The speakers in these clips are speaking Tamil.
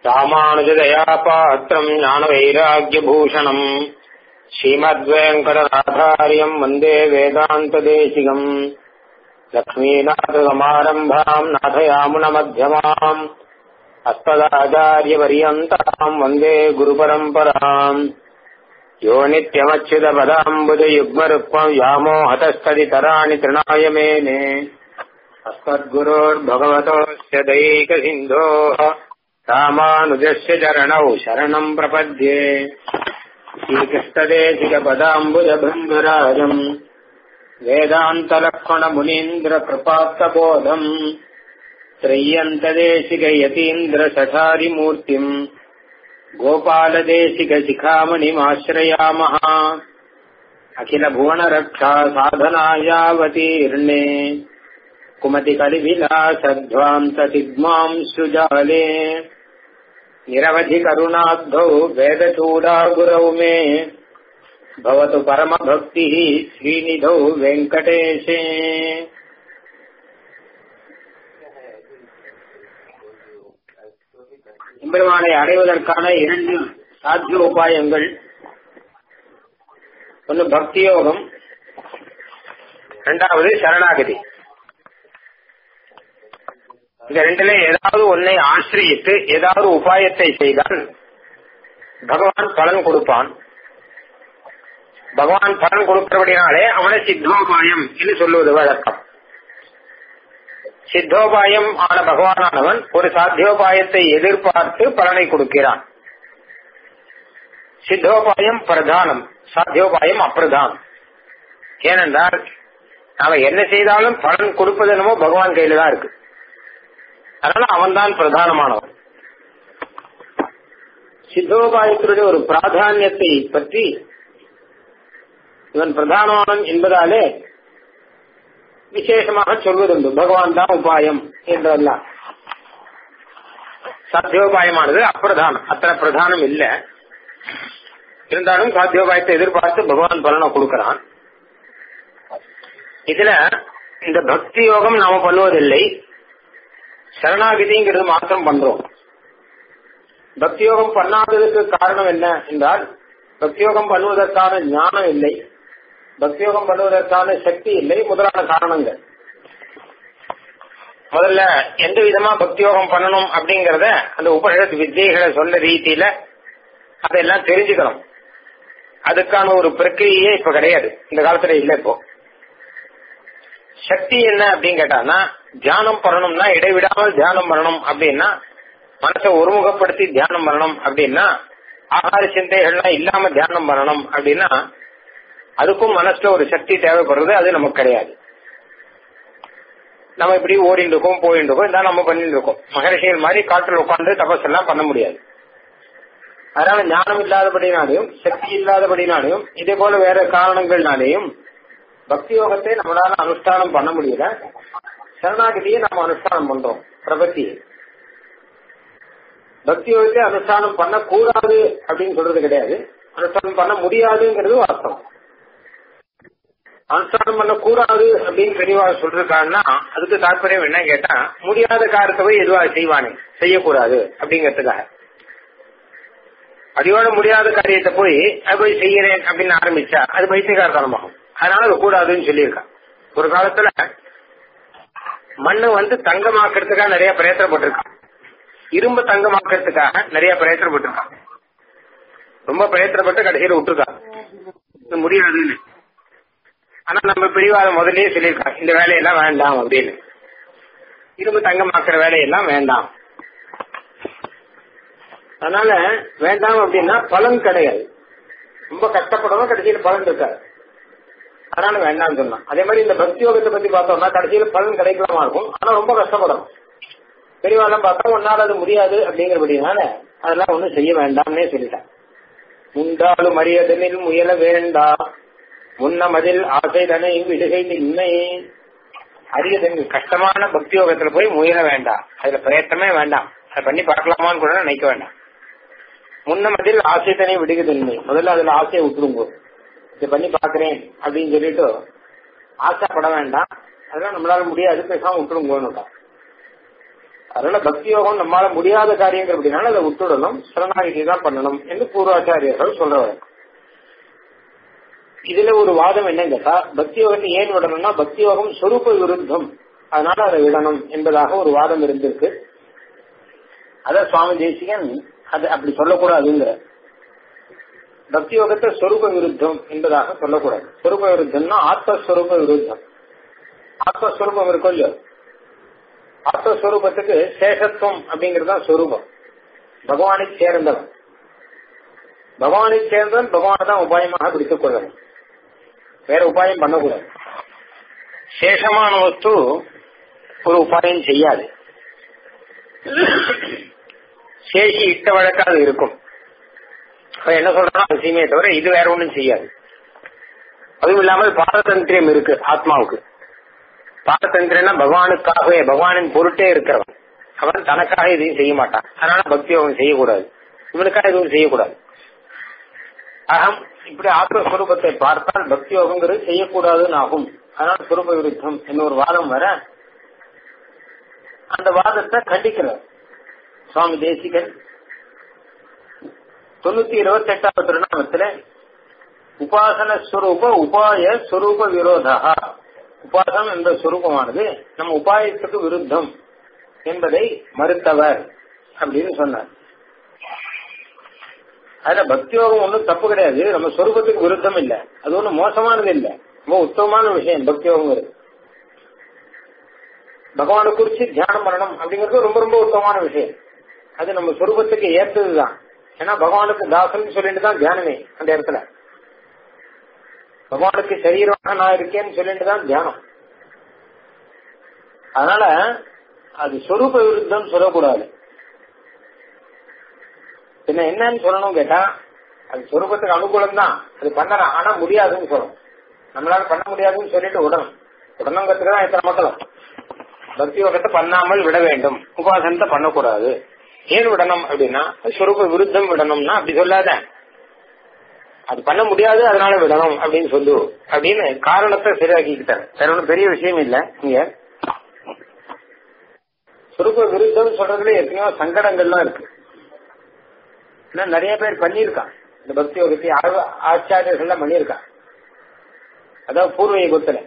ராமானுஜதயா பாத்திரம் ஞானவைராக்கியபூஷணம் ஸ்ரீமத்வேங்கடநாதாரியம் வந்தே வேதாந்ததேசிகம் லக்ஷ்மீநாதசமாரம்பாம் நாथयामुनमध्यमाम् अस्मदाचार्यपर्यन्ताम् वन्दे गुरुपरम्पराम् यो नित्यमच्युतपदाम्बुजयुग्मरुक्मम् व्यामोहतस्तदितराणि तृणाय मेने अस्मद्गुरोर्भगवतोऽस्य दैकसिन्धोः रामानुजस्य चरणौ शरणम् प्रपद्ये श्रीकृष्णदेशिकपदाम्बुजभृङ्गराजम् वेदान्तलक्ष्मणमुनीन्द्रकृपात्तबोधम् त्रय्यन्तदेशिकयतीन्द्रसठारिमूर्तिम् गोपालदेशिकशिखामणिमाश्रयामः अखिलभुवनरक्षा साधनायावतीर्णे कुमतिकलिभिलासध्वान्तसिग्माम् सुजाले निरवधिकरुणाब्धौ वेदचूडागुरौ मे भवतु परमभक्तिः श्रीनिधौ वेङ्कटेशे எம்பெருமானை அடைவதற்கான இரண்டு சாத்திய உபாயங்கள் ஒன்று பக்தி யோகம் இரண்டாவது சரணாகதி இந்த ரெண்டுல ஏதாவது ஒன்னை ஆசிரியித்து ஏதாவது உபாயத்தை செய்தால் பகவான் பலன் கொடுப்பான் பகவான் பலன் கொடுக்கிறபடினாலே அவனை சித்தோபாயம் என்று சொல்லுவது வழக்கம் சித்தோபாயம் ஆன பகவானானவன் ஒரு சாத்தியோபாயத்தை எதிர்பார்த்து பலனை கொடுக்கிறான் சித்தோபாயம் பிரதானம் சாத்தியோபாயம் அப்பிரதானம் ஏனென்றால் நாம என்ன செய்தாலும் பலன் கொடுப்பது என்னமோ பகவான் கையில தான் இருக்கு அதனால அவன் தான் பிரதானமானவன் சித்தோபாயத்தினுடைய ஒரு பிராதானியத்தை பற்றி இவன் பிரதானமானவன் என்பதாலே விசேஷமாக சொல்வதுண்டு பகவான் தான் உபாயம் என்றெல்லாம் சாத்தியோபாயமானது அப்பிரதானம் அத்தனை பிரதானம் இல்ல இருந்தாலும் சாத்தியோபாயத்தை எதிர்பார்த்து பகவான் பலனை கொடுக்கிறான் இதுல இந்த பக்தி யோகம் நாம பண்ணுவதில்லை சரணாகிதிங்கிறது மாத்திரம் பண்றோம் பக்தி யோகம் பண்ணாததுக்கு காரணம் என்ன என்றால் பக்தி யோகம் பண்ணுவதற்கான ஞானம் இல்லை பக்தியோகம் பண்ணுவதற்கான சக்தி இல்லை முதலான காரணங்கள் முதல்ல எந்த விதமா பக்தியோகம் பண்ணணும் அப்படிங்கறத அந்த உபநிஷத்து வித்தியைகளை சொல்ல ரீதியில அதெல்லாம் தெரிஞ்சுக்கணும் அதுக்கான ஒரு பிரக்கிரியே இப்ப கிடையாது இந்த காலத்துல இல்ல இப்போ சக்தி என்ன அப்படின்னு கேட்டான்னா தியானம் பண்ணணும்னா இடைவிடாமல் தியானம் பண்ணணும் அப்படின்னா மனசை ஒருமுகப்படுத்தி தியானம் பண்ணணும் அப்படின்னா ஆகார சிந்தைகள்லாம் இல்லாம தியானம் பண்ணணும் அப்படின்னா அதுக்கும் மனசுல ஒரு சக்தி தேவைப்படுறது அது நமக்கு கிடையாது நம்ம இப்படி ஓடிட்டு இருக்கோம் போயிட்டு இருக்கோம் இதான் நம்ம பண்ணிட்டு இருக்கோம் மகரிஷிகள் மாதிரி காற்றில் உட்காந்து தபஸ் எல்லாம் பண்ண முடியாது அதனால ஞானம் இல்லாதபடினாலையும் சக்தி இல்லாதபடினாலையும் இதே போல வேற காரணங்கள்னாலேயும் பக்தி யோகத்தை நம்மளால அனுஷ்டானம் பண்ண முடியல சரணாகதியை நம்ம அனுஷ்டானம் பண்றோம் பிரபத்தியை பக்தி யோகத்தை அனுஷ்டானம் பண்ணக்கூடாது அப்படின்னு சொல்றது கிடையாது அனுஷ்டானம் பண்ண முடியாதுங்கிறது வாஸ்தவம் அனுஷ்டானம் பண்ணக்கூடாது அப்படின்னு பெரியவா சொல்றாங்கன்னா அதுக்கு தாற்பயம் என்ன கேட்டா முடியாத காரியத்தை போய் எதுவா செய்வானே செய்யக்கூடாது அப்படிங்கறதுக்காக அடியோட முடியாத காரியத்தை போய் அது போய் செய்யறேன் அப்படின்னு ஆரம்பிச்சா அது பைத்தியகாரத்தனமாகும் அதனால அது கூடாதுன்னு சொல்லியிருக்கான் ஒரு காலத்துல மண்ணு வந்து தங்கமாக்குறதுக்காக நிறைய பிரயத்தனப்பட்டிருக்கான் இரும்பு தங்கமாக்குறதுக்காக நிறைய பிரயத்தனப்பட்டிருக்கான் ரொம்ப பிரயத்தனப்பட்டு கடைசியில் விட்டுருக்கான் முடியாதுன்னு ஆனா நம்ம பிரிவாத முதல்லயே சொல்லியிருக்காங்க இந்த வேலையெல்லாம் வேண்டாம் அப்படின்னு இரும்பு தங்கமாக்குற வேலையெல்லாம் வேண்டாம் அதனால வேண்டாம் அப்படின்னா பலன் கிடையாது ரொம்ப கஷ்டப்படணும் கடைசியில் பலன் இருக்காது அதனால வேண்டாம்னு சொன்னான் அதே மாதிரி இந்த பக்தி யோகத்தை பத்தி பார்த்தோம்னா கடைசியில் பலன் கிடைக்கலாமா இருக்கும் ஆனா ரொம்ப கஷ்டப்படணும் பெரியவாலாம் பார்த்தா ஒன்னால அது முடியாது அப்படிங்கிறபடினால அதெல்லாம் ஒண்ணும் செய்ய வேண்டாம்னே சொல்லிட்டான் உண்டாலும் மரியதனில் முயல வேண்டாம் முன்னமதில் ஆசைதனை விடுகை நின்மை அரியதன் கஷ்டமான பக்தி யோகத்துல போய் முயல வேண்டாம் அதுல பிரயத்தனமே வேண்டாம் அதை பண்ணி பார்க்கலாமான்னு கூட நினைக்க வேண்டாம் முன்னமதில் ஆசைதனை விடுகுதின்மை முதல்ல அதுல ஆசையை விட்டுருங்க இதை பண்ணி பாக்குறேன் அப்படின்னு சொல்லிட்டு ஆசைப்பட வேண்டாம் அதெல்லாம் நம்மளால முடியாது பேசாம விட்டுருங்கன்னு அதனால பக்தி யோகம் நம்மளால முடியாத காரியங்கள் அப்படின்னால அதை விட்டுடணும் சரணாகிதி தான் பண்ணணும் என்று பூர்வாச்சாரியர்கள் சொல்ற வழக்கம் இதுல ஒரு வாதம் என்ன கேட்டா பக்தி யோகத்தை ஏன் விடணும்னா பக்தி யோகம் சொரூப விருத்தம் அதனால அதை விடணும் என்பதாக ஒரு வாதம் இருந்திருக்கு அத சுவாமி தேசிகன் அது அப்படி சொல்லக்கூடாதுங்கிற பக்தி யோகத்தை சொரூப விருத்தம் என்பதாக சொல்லக்கூடாது சொரூப விருத்தம்னா ஆத்மஸ்வரூப விருத்தம் ஆத்மஸ்வரூபம் இருக்கும் இல்லையோ ஆத்மஸ்வரூபத்துக்கு சேஷத்துவம் அப்படிங்கிறது தான் சொரூபம் பகவானை சேர்ந்தவன் பகவானை சேர்ந்தவன் பகவானை தான் உபாயமாக பிடித்துக் கொள்ளணும் வேற உபாயம் பண்ணக்கூடாது சேஷமான வஸ்து ஒரு உபாயம் செய்யாது சேஷி இட்ட வழக்காது இருக்கும் என்ன சொல்றான் அவசியமே தவிர இது வேற ஒண்ணும் செய்யாது அதுவும் இல்லாமல் பாரதந்திரியம் இருக்கு ஆத்மாவுக்கு பாரதந்திரம்னா பகவானுக்காகவே பகவானின் பொருட்டே இருக்கிறவன் அவன் தனக்காக எதையும் செய்ய மாட்டான் அதனால பக்தி அவன் செய்யக்கூடாது இவனுக்காக எதுவும் செய்யக்கூடாது அகம் இப்படி ஆத்மஸ்வரூபத்தை பார்த்தால் பக்தி யோகங்கிறது செய்யக்கூடாதுன்னு ஆகும் அதனால சுரூப விருத்தம் என்ன ஒரு வாதம் வர அந்த வாதத்தை கண்டிக்கிறார் சுவாமி தேசிகன் தொண்ணூத்தி இருபத்தி எட்டாவது திருநாமத்துல உபாசன ஸ்வரூப உபாய ஸ்வரூப விரோதா உபாசனம் என்ற சுரூபமானது நம்ம உபாயத்துக்கு விருத்தம் என்பதை மறுத்தவர் அப்படின்னு சொன்னார் அதுல பக்தி யோகம் ஒன்றும் தப்பு கிடையாது நம்ம சொரூபத்துக்கு விருத்தம் இல்ல அது ஒன்றும் மோசமானது இல்ல ரொம்ப உத்தமமான விஷயம் பக்தி யோகம் பகவானை குறிச்சு தியானம் பண்ணணும் அப்படிங்கிறது ரொம்ப ரொம்ப உத்தமமான விஷயம் அது நம்ம சொரூபத்துக்கு ஏற்றதுதான் ஏன்னா பகவானுக்கு தாசன் சொல்லிட்டு தான் தியானமே அந்த இடத்துல பகவானுக்கு சரீரமாக நான் இருக்கேன்னு சொல்லிட்டு தான் தியானம் அதனால அது சொரூப விருத்தம் சொல்லக்கூடாது பின்ன என்னன்னு சொல்லணும் கேட்டா அது சொரூபத்துக்கு அனுகூலம் தான் அது பண்ணலாம் ஆனா முடியாதுன்னு சொல்லணும் நம்மளால பண்ண முடியாதுன்னு சொல்லிட்டு விடணும் விடணுங்கிறதுக்கு தான் இத்தனை மக்களும் பக்தி யோகத்தை பண்ணாமல் விட வேண்டும் உபாசனத்தை பண்ணக்கூடாது ஏன் விடணும் அப்படின்னா சொரூப விருத்தம் விடணும்னா அப்படி சொல்லாத அது பண்ண முடியாது அதனால விடணும் அப்படின்னு சொல்லு அப்படின்னு காரணத்தை சரியாக்கிக்கிட்டார் வேற ஒன்றும் பெரிய விஷயம் இல்ல இங்க சுருப்ப விருத்தம் சொல்றதுல எத்தனையோ சங்கடங்கள்லாம் இருக்கு ஏன்னா நிறைய பேர் பண்ணியிருக்கான் இந்த பக்தி யோகத்தை ஆச்சாரியர்கள்லாம் பண்ணியிருக்கான் அதாவது பூர்வ யுகத்துல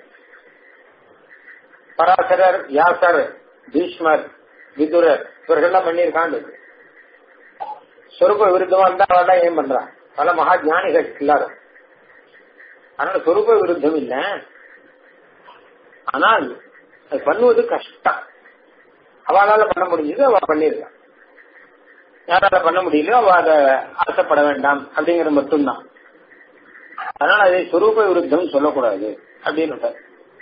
பராசரர் வியாசர் பீஷ்மர் விதுரர் இவர்கள்லாம் பண்ணியிருக்கான்னு சொருப்ப விருத்தமா இருந்தா அவெல்லாம் ஏன் பண்றான் பல மகா ஞானிகள் எல்லாரும் அதனால சொரூப விருத்தம் இல்ல ஆனால் அது பண்ணுவது கஷ்டம் அவளால பண்ண முடிஞ்சது அவ பண்ணிருக்கான் யாரால பண்ண முடியலையோ அவ அதை ஆசைப்பட வேண்டாம் அப்படிங்கிற மட்டும்தான் அதனால அதை சுரூப விருத்தம் சொல்லக்கூடாது அப்படின்னு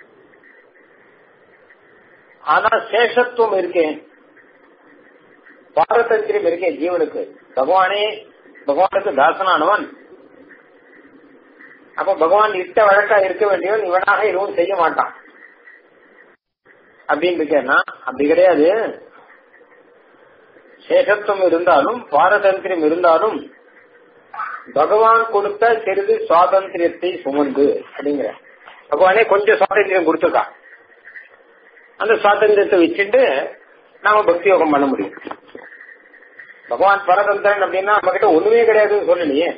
ஆனா சேஷத்துவம் இருக்கேன் பாரதந்திரம் இருக்கேன் ஜீவனுக்கு பகவானே பகவானுக்கு தாசனானவன் அப்ப பகவான் இட்ட வழக்கா இருக்க வேண்டியவன் இவனாக எதுவும் செய்ய மாட்டான் அப்படின்னு இருக்கேன்னா அப்படி கிடையாது சேஷத்துவம் இருந்தாலும் பாரதந்திரம் இருந்தாலும் பகவான் கொடுத்த சிறிது சுவாதந்திரியத்தை சுமந்து அப்படிங்கிற பகவானே கொஞ்சம் சுவாதந்திரம் கொடுத்துருக்கான் அந்த சுவாதந்திரத்தை வச்சுட்டு நாம பக்தி யோகம் பண்ண முடியும் பகவான் பரதந்திரன் அப்படின்னா நம்ம கிட்ட ஒண்ணுமே கிடையாதுன்னு சொல்லலையே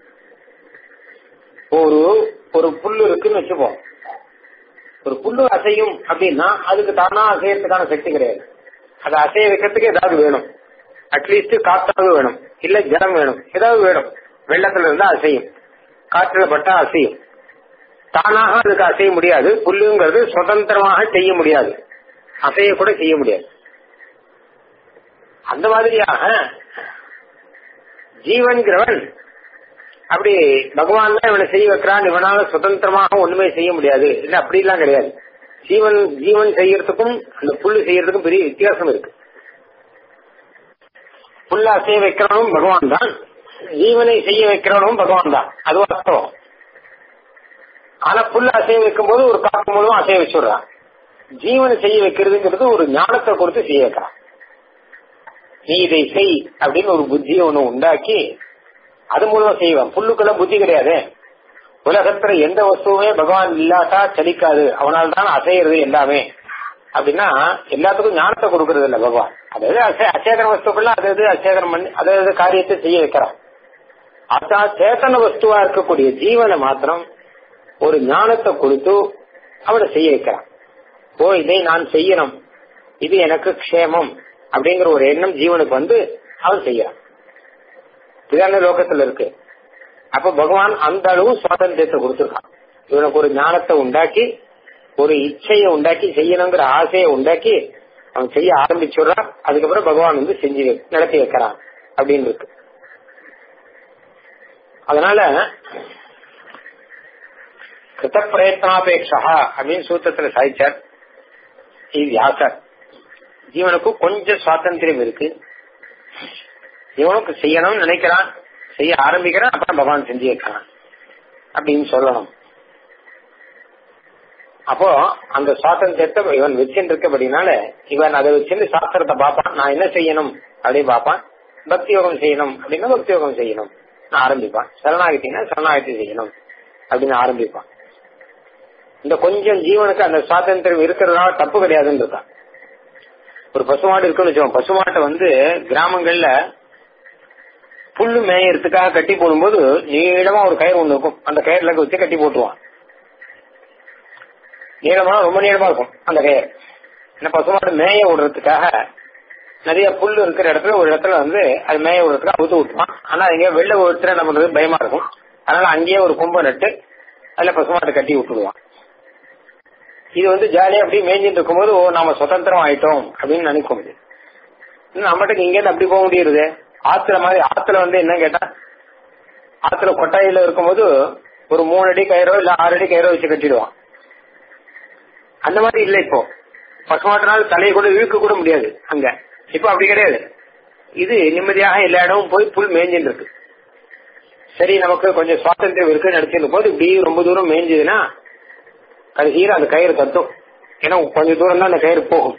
ஒரு ஒரு புல்லு இருக்குன்னு வச்சுப்போம் ஒரு புல்லு அசையும் அப்படின்னா அதுக்கு தானா அசையறதுக்கான சக்தி கிடையாது அதை அசைய வைக்கிறதுக்கு ஏதாவது வேணும் அட்லீஸ்ட் காத்தாவது வேணும் இல்ல ஜலம் வேணும் ஏதாவது வேணும் வெள்ளத்துல இருந்தா அசையும் காற்றுல பட்டா அசையும் தானாக அதுக்கு அசைய முடியாது புல்லுங்கிறது சுதந்திரமாக செய்ய முடியாது அசைய கூட செய்ய முடியாது அந்த மாதிரியாக ஜீவன்கிறவன் அப்படி பகவான் தான் இவனை செய்ய வைக்கிறான் இவனால சுதந்திரமாக ஒண்ணுமே செய்ய முடியாது இல்ல அப்படி எல்லாம் கிடையாது ஜீவன் ஜீவன் செய்யறதுக்கும் அந்த புல்லு செய்யறதுக்கும் பெரிய வித்தியாசம் இருக்கு புல்ல அசைய வைக்கிறவனும் பகவான் தான் ஜீவனை செய்ய வைக்கிறவனும் பகவான் தான் அது வாஸ்தவம் ஆனா புல்ல அசைய வைக்கும் போது ஒரு காப்பு மூலமா அசைய வச்சுடுறான் ஜீவனை செய்ய வைக்கிறதுங்கிறது ஒரு ஞானத்தை கொடுத்து செய்ய வைக்கிறான் நீ இதை செய் அப்படின்னு ஒரு புத்தியை ஒண்ணு உண்டாக்கி அது மூலமா செய்வான் புல்லுக்கெல்லாம் புத்தி கிடையாது உலகத்துல எந்த வஸ்துவுமே பகவான் இல்லாட்டா சலிக்காது அவனால் தான் அசையிறது எல்லாமே அப்படின்னா எல்லாத்துக்கும் ஞானத்தை கொடுக்கறது இல்ல பகவான் அதாவது அசே அச்சேதன வஸ்துக்குள்ள அது அது அச்சேதனம் பண்ணி அதாவது காரியத்தை செய்ய வைக்கிறான் அதான் சேத்தன வஸ்துவா இருக்கக்கூடிய ஜீவனை மாத்திரம் ஒரு ஞானத்தை கொடுத்து அவனை செய்ய வைக்கிறான் ஓ இதை நான் செய்யணும் இது எனக்கு க்ஷேமம் அப்படிங்கிற ஒரு எண்ணம் ஜீவனுக்கு வந்து அவன் செய்யறான் இதுதான லோகத்துல இருக்கு அப்ப பகவான் அந்த அளவு சுவாதந்திரத்தை கொடுத்துருக்கான் இவனுக்கு ஒரு ஞானத்தை உண்டாக்கி ஒரு இச்சையை உண்டாக்கி செய்யணுங்கிற ஆசையை உண்டாக்கி அவன் செய்ய ஆரம்பிச்சுடுறான் அதுக்கப்புறம் பகவான் வந்து செஞ்சு நடத்தி வைக்கிறான் அப்படின்னு இருக்கு அதனால கிருத பிரயத்னாபேட்சா அப்படின்னு சூத்திரத்துல சாய்ச்சார் வியாசர் ஜீவனுக்கு கொஞ்சம் சுவாதந்திரம் இருக்கு இவனுக்கு செய்யணும்னு நினைக்கிறான் செய்ய ஆரம்பிக்கிறான் அப்புறம் பகவான் செஞ்சு வைக்கிறான் அப்படின்னு சொல்லணும் அப்போ அந்த சுவாதந்திரத்தை இவன் வச்சுட்டு இருக்கபடினால இவன் அதை வச்சுட்டு சாஸ்திரத்தை பார்ப்பான் நான் என்ன செய்யணும் அப்படின்னு பார்ப்பான் பக்தி யோகம் செய்யணும் அப்படின்னா பக்தி யோகம் செய்யணும் ஆரம்பிப்பான் சரணாகத்தினா சரணாகத்தி செய்யணும் அப்படின்னு ஆரம்பிப்பான் இந்த கொஞ்சம் ஜீவனுக்கு அந்த சுவாதந்திரம் இருக்கிறதுனால தப்பு கிடையாதுன்னு இருக்கான் ஒரு பசுமாடு இருக்குன்னு வச்சோம் பசுமாட்டை வந்து கிராமங்கள்ல புல்லு மேயறதுக்காக கட்டி போடும்போது நீளமா ஒரு கயிறு ஒண்ணு இருக்கும் அந்த கயிறுல வச்சு கட்டி போட்டுருவான் நீளமா ரொம்ப நீளமா இருக்கும் அந்த கயிறு இந்த பசுமாடு மேய விடுறதுக்காக நிறைய புல் இருக்கிற இடத்துல ஒரு இடத்துல வந்து அது மேய விடுறதுக்கு அவுத்து விட்டுவான் ஆனா இங்க வெளில ஒருத்தர் என்ன பண்றது பயமா இருக்கும் அதனால அங்கேயே ஒரு கும்பை நட்டு அதுல பசுமாட்டை கட்டி விட்டுடுவான் இது வந்து ஜாலியா அப்படியே மேய்ஞ்சிட்டு இருக்கும்போது ஓ நாம சுதந்திரம் ஆயிட்டோம் அப்படின்னு நினைக்கும் இது நம்மகிட்ட இங்க இருந்து அப்படி போக முடியுது ஆத்துல மாதிரி ஆத்துல வந்து என்ன கேட்டா ஆத்துல கொட்டாயில இருக்கும்போது ஒரு மூணு அடி கயிறோ இல்ல ஆறு அடி கயிறோ வச்சு கட்டிடுவான் அந்த மாதிரி இல்ல இப்போ பசுமாட்டினால் தலையை கூட இழுக்க கூட முடியாது அங்க இப்ப அப்படி கிடையாது இது நிம்மதியாக எல்லா இடமும் போய் புல் மேய்ஞ்சின்னு இருக்கு சரி நமக்கு கொஞ்சம் சுவாதந்திரம் இருக்குன்னு நினைச்சிருக்கும் போது இப்படி ரொம்ப தூரம் மேய்ஞ்சதுன்னா கடைசியில் அந்த கயிறு கட்டும் ஏன்னா கொஞ்சம் தூரம் தான் அந்த கயிறு போகும்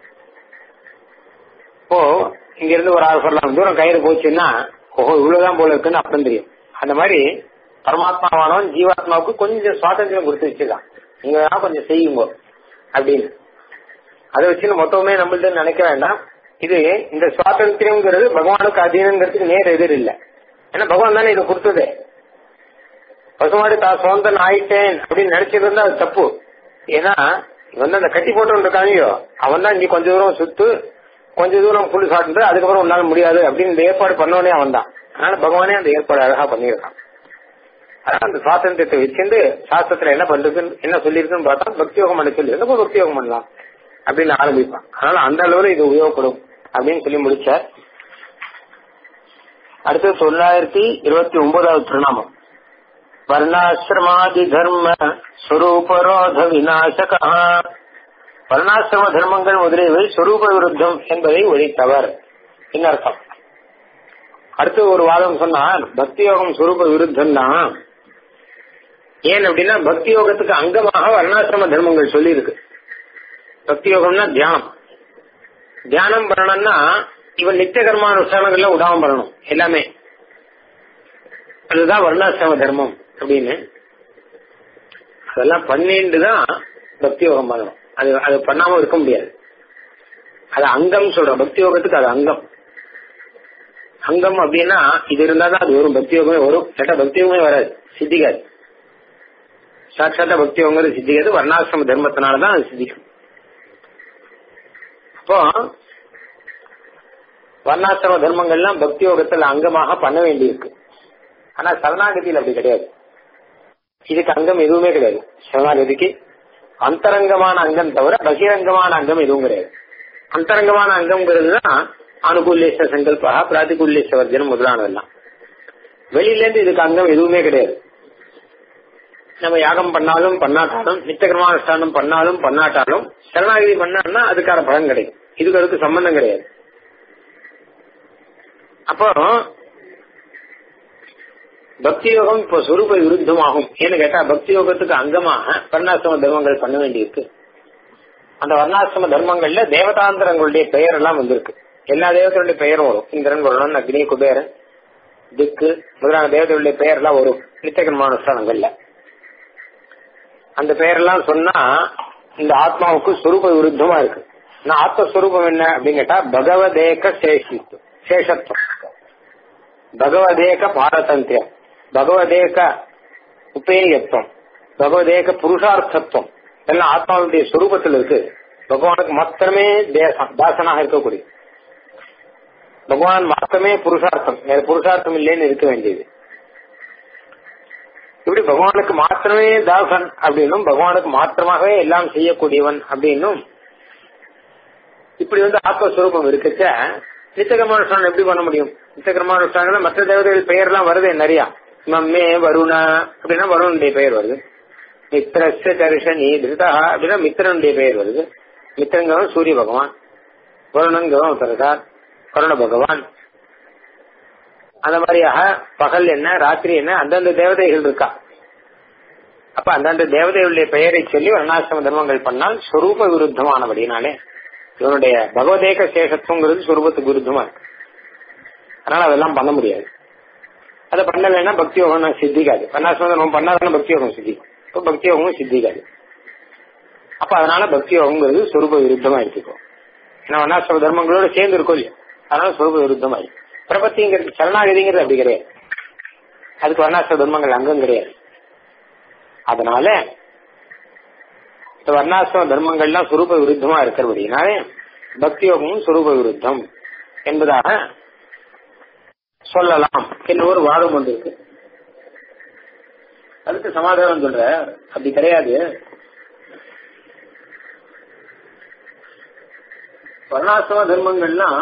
இப்போ இங்க இருந்து ஒரு ஆறு சொல்லலாம் தூரம் கயிறு போச்சுன்னா ஓஹோ இவ்வளவுதான் போல இருக்குன்னு அப்புறம் தெரியும் அந்த மாதிரி பரமாத்மாவானவன் ஜீவாத்மாவுக்கு கொஞ்சம் சுவாதந்திரம் கொடுத்து வச்சுதான் நீங்க வேணா கொஞ்சம் செய்யுங்க அப்படின்னு அதை வச்சு மொத்தமே நம்மள்ட்ட நினைக்க வேண்டாம் இது இந்த சுவாதந்திரம்ங்கிறது பகவானுக்கு அதீனங்கிறதுக்கு நேர் எதிர் இல்லை ஏன்னா பகவான் தானே இதை கொடுத்தது பசுமாடு தான் சுதந்திரம் ஆயிட்டேன் அப்படின்னு நினைச்சது இருந்தா அது தப்பு ஏன்னா இவன் அந்த கட்டி போட்டு இருக்கானியோ அவன் தான் இங்க கொஞ்ச தூரம் சுத்து கொஞ்ச தூரம் புல் சாட்டு அதுக்கப்புறம் உன்னால முடியாது அப்படின்னு இந்த ஏற்பாடு பண்ணவனே அவன் தான் அதனால பகவானே அந்த ஏற்பாடு அழகா பண்ணியிருக்கான் அதான் அந்த சுவாதந்திரத்தை வச்சிருந்து சாஸ்திரத்துல என்ன பண்றது என்ன சொல்லியிருக்குன்னு பார்த்தா பக்தி யோகம் பண்ண சொல்லி இருந்தப்போ பக்தி யோகம் பண்ணலாம் அப்படின்னு ஆரம்பிப்பான் அதனால அந்த அளவுல இது உபயோகப்படும் அப்படின்னு சொல்லி முடிச்சார் அடுத்து தொள்ளாயிரத்தி இருபத்தி ஒன்பதாவது திருநாமம் வர்ணாசிரமாதி தர்ம ஸ்வரூபரோத விநாசக வர்ணாசிரம தர்மங்கள் முதலியவை ஸ்வரூப விருத்தம் என்பதை ஒழித்தவர் இன்னர்த்தம் அடுத்து ஒரு வாதம் சொன்னார் பக்தி யோகம் ஸ்வரூப விருத்தம் தான் ஏன் அப்படின்னா பக்தி யோகத்துக்கு அங்கமாக வர்ணாசிரம தர்மங்கள் சொல்லி இருக்கு பக்தி யோகம்னா தியானம் தியானம் பண்ணணும்னா இவன் நித்திய கர்மானுஷ்டானங்கள்ல உடாம பண்ணணும் எல்லாமே அதுதான் வர்ணாசிரம தர்மம் அப்படின்னு அதெல்லாம் பண்ணிட்டு தான் பக்தி யோகம் பண்ணணும் அது அது பண்ணாம இருக்க முடியாது அது அங்கம் சொல்றோம் பக்தி யோகத்துக்கு அது அங்கம் அங்கம் அப்படின்னா இது இருந்தா தான் அது வரும் பக்தி யோகமே வரும் கேட்டா பக்தி யோகமே வராது சித்திக்காது சாட்சாத்தா பக்தி யோகங்கிறது சித்திக்காது வர்ணாசிரம தர்மத்தினாலதான் அது சித்திக்கும் அப்போ வர்ணாசிரம தர்மங்கள்லாம் பக்தி யோகத்துல அங்கமாக பண்ண வேண்டியிருக்கு ஆனா சரணாகதியில் அப்படி கிடையாது இதுக்கு அங்கம் எதுவுமே கிடையாது சரணாகதிக்கு அந்தரங்கமான அங்கம் தவிர பகிரங்கமான அங்கம் எதுவும் கிடையாது அந்தரங்கமான அங்கம்ங்கிறது தான் அனுகூலேச சங்கல்பா பிராதிகூலேச வர்ஜனம் முதலானதெல்லாம் வெளியில இருந்து இதுக்கு அங்கம் எதுவுமே கிடையாது நம்ம யாகம் பண்ணாலும் பண்ணாட்டாலும் நித்தியகர்மானுஷ்டானம் பண்ணாலும் பண்ணாட்டாலும் சரணாகதி பண்ணான்னா அதுக்கான பலன் கிடைக்கும் இதுக்கு அதுக்கு சம்பந்தம் கிடையாது அப்போ பக்தி யோகம் இப்போ சுரூப விருத்தமாகும் ஏன்னு கேட்டா பக்தி யோகத்துக்கு அங்கமாக வர்ணாசிரம தர்மங்கள் பண்ண வேண்டியிருக்கு அந்த வர்ணாசிரம தர்மங்கள்ல தேவதாந்திரங்களுடைய பெயர் எல்லாம் வந்திருக்கு எல்லா தேவதைகளுடைய பெயரும் வரும் இந்திரன் வருணன் அக்னி குபேரன் திக்கு முதலான தேவதைகளுடைய பெயர் எல்லாம் வரும் நித்தியகர்மானுஷ்டானங்கள்ல அந்த பெயரெல்லாம் சொன்னா இந்த ஆத்மாவுக்கு சுரூப விருத்தமா இருக்கு நான் ஆத்மஸ்வரூபம் என்ன அப்படின்னு கேட்டா பகவதேக சேஷித்து சேஷத்துவம் பகவதேக பாரதந்தியம் பகவதேக உபேயத்துவம் பகவதேக புருஷார்த்தத்துவம் எல்லாம் ஆத்மாவுடைய சுரூபத்தில் இருக்கு பகவானுக்கு மாத்திரமே தேசம் தாசனாக இருக்கக்கூடிய பகவான் மாத்திரமே புருஷார்த்தம் வேற புருஷார்த்தம் இல்லைன்னு இருக்க வேண்டியது இப்படி பகவானுக்கு மாத்திரமே தாசன் அப்படின்னும் பகவானுக்கு மாத்திரமாகவே எல்லாம் செய்யக்கூடியவன் அப்படின்னும் இப்படி வந்து ஆத்மஸ்வரூபம் இருக்கச்ச நித்தகர்மானுஷ்டானம் எப்படி பண்ண முடியும் நித்தகர்மானுஷ்டானம் மற்ற தேவதைகள் பெயர்லாம் வருது நிறைய மம்மே வருண அப்படின்னா வருணனுடைய பெயர் வருது மித்திரஸ்ய தரிசனி திருதா அப்படின்னா மித்திரனுடைய பெயர் வருது மித்திரங்கிறவன் சூரிய பகவான் வருணங்கிறவன் உத்தரதார் வருண பகவான் அந்த மாதிரியாக பகல் என்ன ராத்திரி என்ன அந்தந்த தேவதைகள் இருக்கா அப்ப அந்தந்த தேவதைகளுடைய பெயரை சொல்லி வர்ணாசிரம தர்மங்கள் பண்ணால் ஸ்வரூப விருத்தமானபடினாலே இவனுடைய பகவதேக சேஷத்துவங்கிறது சுரூபத்துக்கு விருத்தமா இருக்கு அதனால அதெல்லாம் பண்ண முடியாது அதை பண்ணலைன்னா பக்தி யோகம் சித்திக்காது வர்ணாசிரமம் நம்ம பண்ணாதான பக்தி யோகம் சித்திக்கும் இப்போ பக்தி யோகமும் சித்திக்காது அப்ப அதனால பக்தி யோகங்கிறது சுரூப விருத்தமா இருக்கும் ஏன்னா வர்ணாசிரம தர்மங்களோட சேர்ந்து இருக்கும் இல்லையா அதனால சுரூப விருத்தமா இருக்கு பிரபத்திங்கிறது சரணாகதிங்கிறது அப்படி கிடையாது அதுக்கு வர்ணாசிரம தர்மங்கள் அங்கம் கிடையாது அதனால இந்த வர்ணாசிரம தர்மங்கள்லாம் சுரூப விருத்தமா இருக்கிறபடினாலே பக்தி யோகமும் சுரூப விருத்தம் என்பதாக சொல்லலாம் என்ற ஒரு வாதம் ஒன்று இருக்கு அதுக்கு சமாதானம் சொல்ற அப்படி கிடையாது வர்ணாசிரம தர்மங்கள்லாம்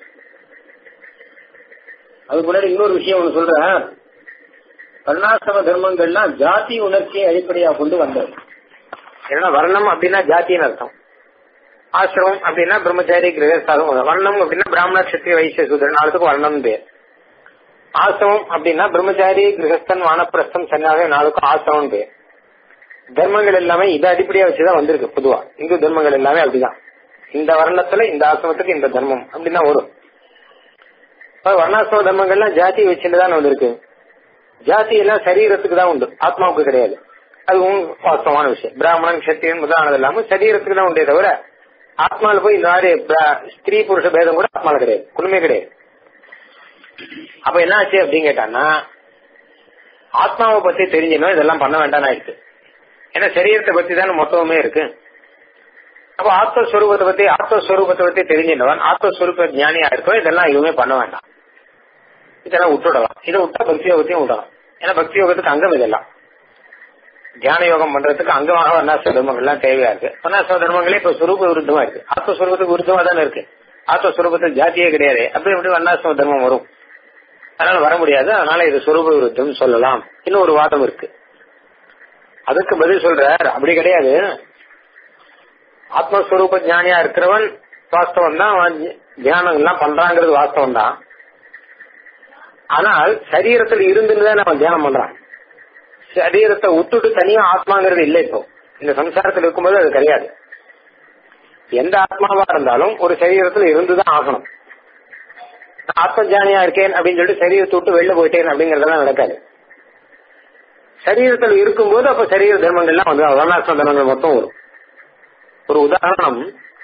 அதுக்கு முன்னாடி இன்னொரு விஷயம் ஒன்று சொல்ற வர்ணாசிரம தர்மங்கள்லாம் ஜாதி உணர்ச்சியை அடிப்படையாக கொண்டு வந்தது ஏன்னா வர்ணம் அப்படின்னா ஜாத்தின்னு அர்த்தம் ஆசிரமம் அப்படின்னா பிரம்மச்சாரி கிரகஸ்தாலும் வர்ணம் அப்படின்னா பிராமண கஷத்திரிய வைசிய சூதரன் நாளுக்கு வர்ணம் பேர் ஆசிரமம் அப்படின்னா பிரம்மச்சாரி கிரகஸ்தன் வானப்பிரஸ்தம் சன்னியாசம் நாளுக்கும் ஆசிரமம் பேர் தர்மங்கள் எல்லாமே இதை அடிப்படையா வச்சுதான் வந்திருக்கு பொதுவா இந்து தர்மங்கள் எல்லாமே அப்படிதான் இந்த வர்ணத்துல இந்த ஆசிரமத்துக்கு இந்த தர்மம் அப்படின்னா வரும் வர்ணாசிரம தர்மங்கள்லாம் ஜாதி வச்சுட்டு தான் வந்திருக்கு ஜாதி எல்லாம் சரீரத்துக்கு தான் உண்டு ஆத்மாவுக்கு கிடையாது அதுவும் வாஸ்தவமான விஷயம் பிராமணன் சத்திரியன் முதலானது இல்லாம சரீரத்துக்கு தான் உண்டே தவிர ஆத்மாவில் போய் இந்த மாதிரி ஸ்திரீ புருஷ பேதம் கூட ஆத்மாவில் கிடையாது ஒண்ணுமே கிடையாது அப்ப என்ன ஆச்சு அப்படின்னு கேட்டான்னா ஆத்மாவை பத்தி தெரிஞ்சணும் இதெல்லாம் பண்ண வேண்டாம் ஆயிடுச்சு ஏன்னா சரீரத்தை பத்தி தானே மொத்தமே இருக்கு அப்ப ஆத்மஸ்வரூபத்தை பத்தி ஆத்மஸ்வரூபத்தை பத்தி தெரிஞ்சினவன் ஆத்மஸ்வரூப ஞானியா இருக்கோ இதெல்லாம் எதுவுமே பண்ண வேண்டாம் இதெல்லாம் விட்டுடலாம் இதை விட்டா பக்தி யோகத்தையும் விடலாம் ஏன்னா பக்தி யோகத்துக்கு அங்கம் இதெல்லாம் தியான யோகம் பண்றதுக்கு அங்கமாக வர்ணாசிர தர்மங்கள்லாம் தேவையா இருக்கு வர்ணாசிர தர்மங்களே இப்ப சுரூப விருத்தமா இருக்கு ஆத்மஸ்வரூபத்துக்கு விருத்தமா தானே இருக்கு ஆத்மஸ்வரூபத்துக்கு ஜாத்தியே கிடையாது அப்படி எப்படி வர்ணாசிரம தர்மம் வரும் அதனால வர முடியாது அதனால இது சுரூப விருத்தம் சொல்லலாம் இன்னும் ஒரு வாதம் இருக்கு அதுக்கு பதில் சொல்றார் அப்படி கிடையாது ஆத்மஸ்வரூப ஞானியா இருக்கிறவன் வாஸ்தவம் தான் தியானம் எல்லாம் பண்றாங்கிறது வாஸ்தவம் தான் ஆனால் சரீரத்தில் இருந்துன்னு தான் அவன் தியானம் பண்றான் சரீரத்தை விட்டுட்டு தனியா ஆத்மாங்கிறது இல்லை இப்போ இந்த சம்சாரத்தில் இருக்கும்போது அது கிடையாது எந்த ஆத்மாவா இருந்தாலும் ஒரு சரீரத்தில் இருந்துதான் ஆகணும் ஆத்ம ஜானியா இருக்கேன் அப்படின்னு சொல்லிட்டு சரீரத்தை விட்டு வெளில போயிட்டேன் அப்படிங்கறதெல்லாம் நடக்காது சரீரத்தில் இருக்கும்போது அப்ப சரீர தர்மங்கள்லாம் வந்து வர்ணாசிரம தர்மங்கள் மொத்தம் வரும் ஒரு உதாரணம்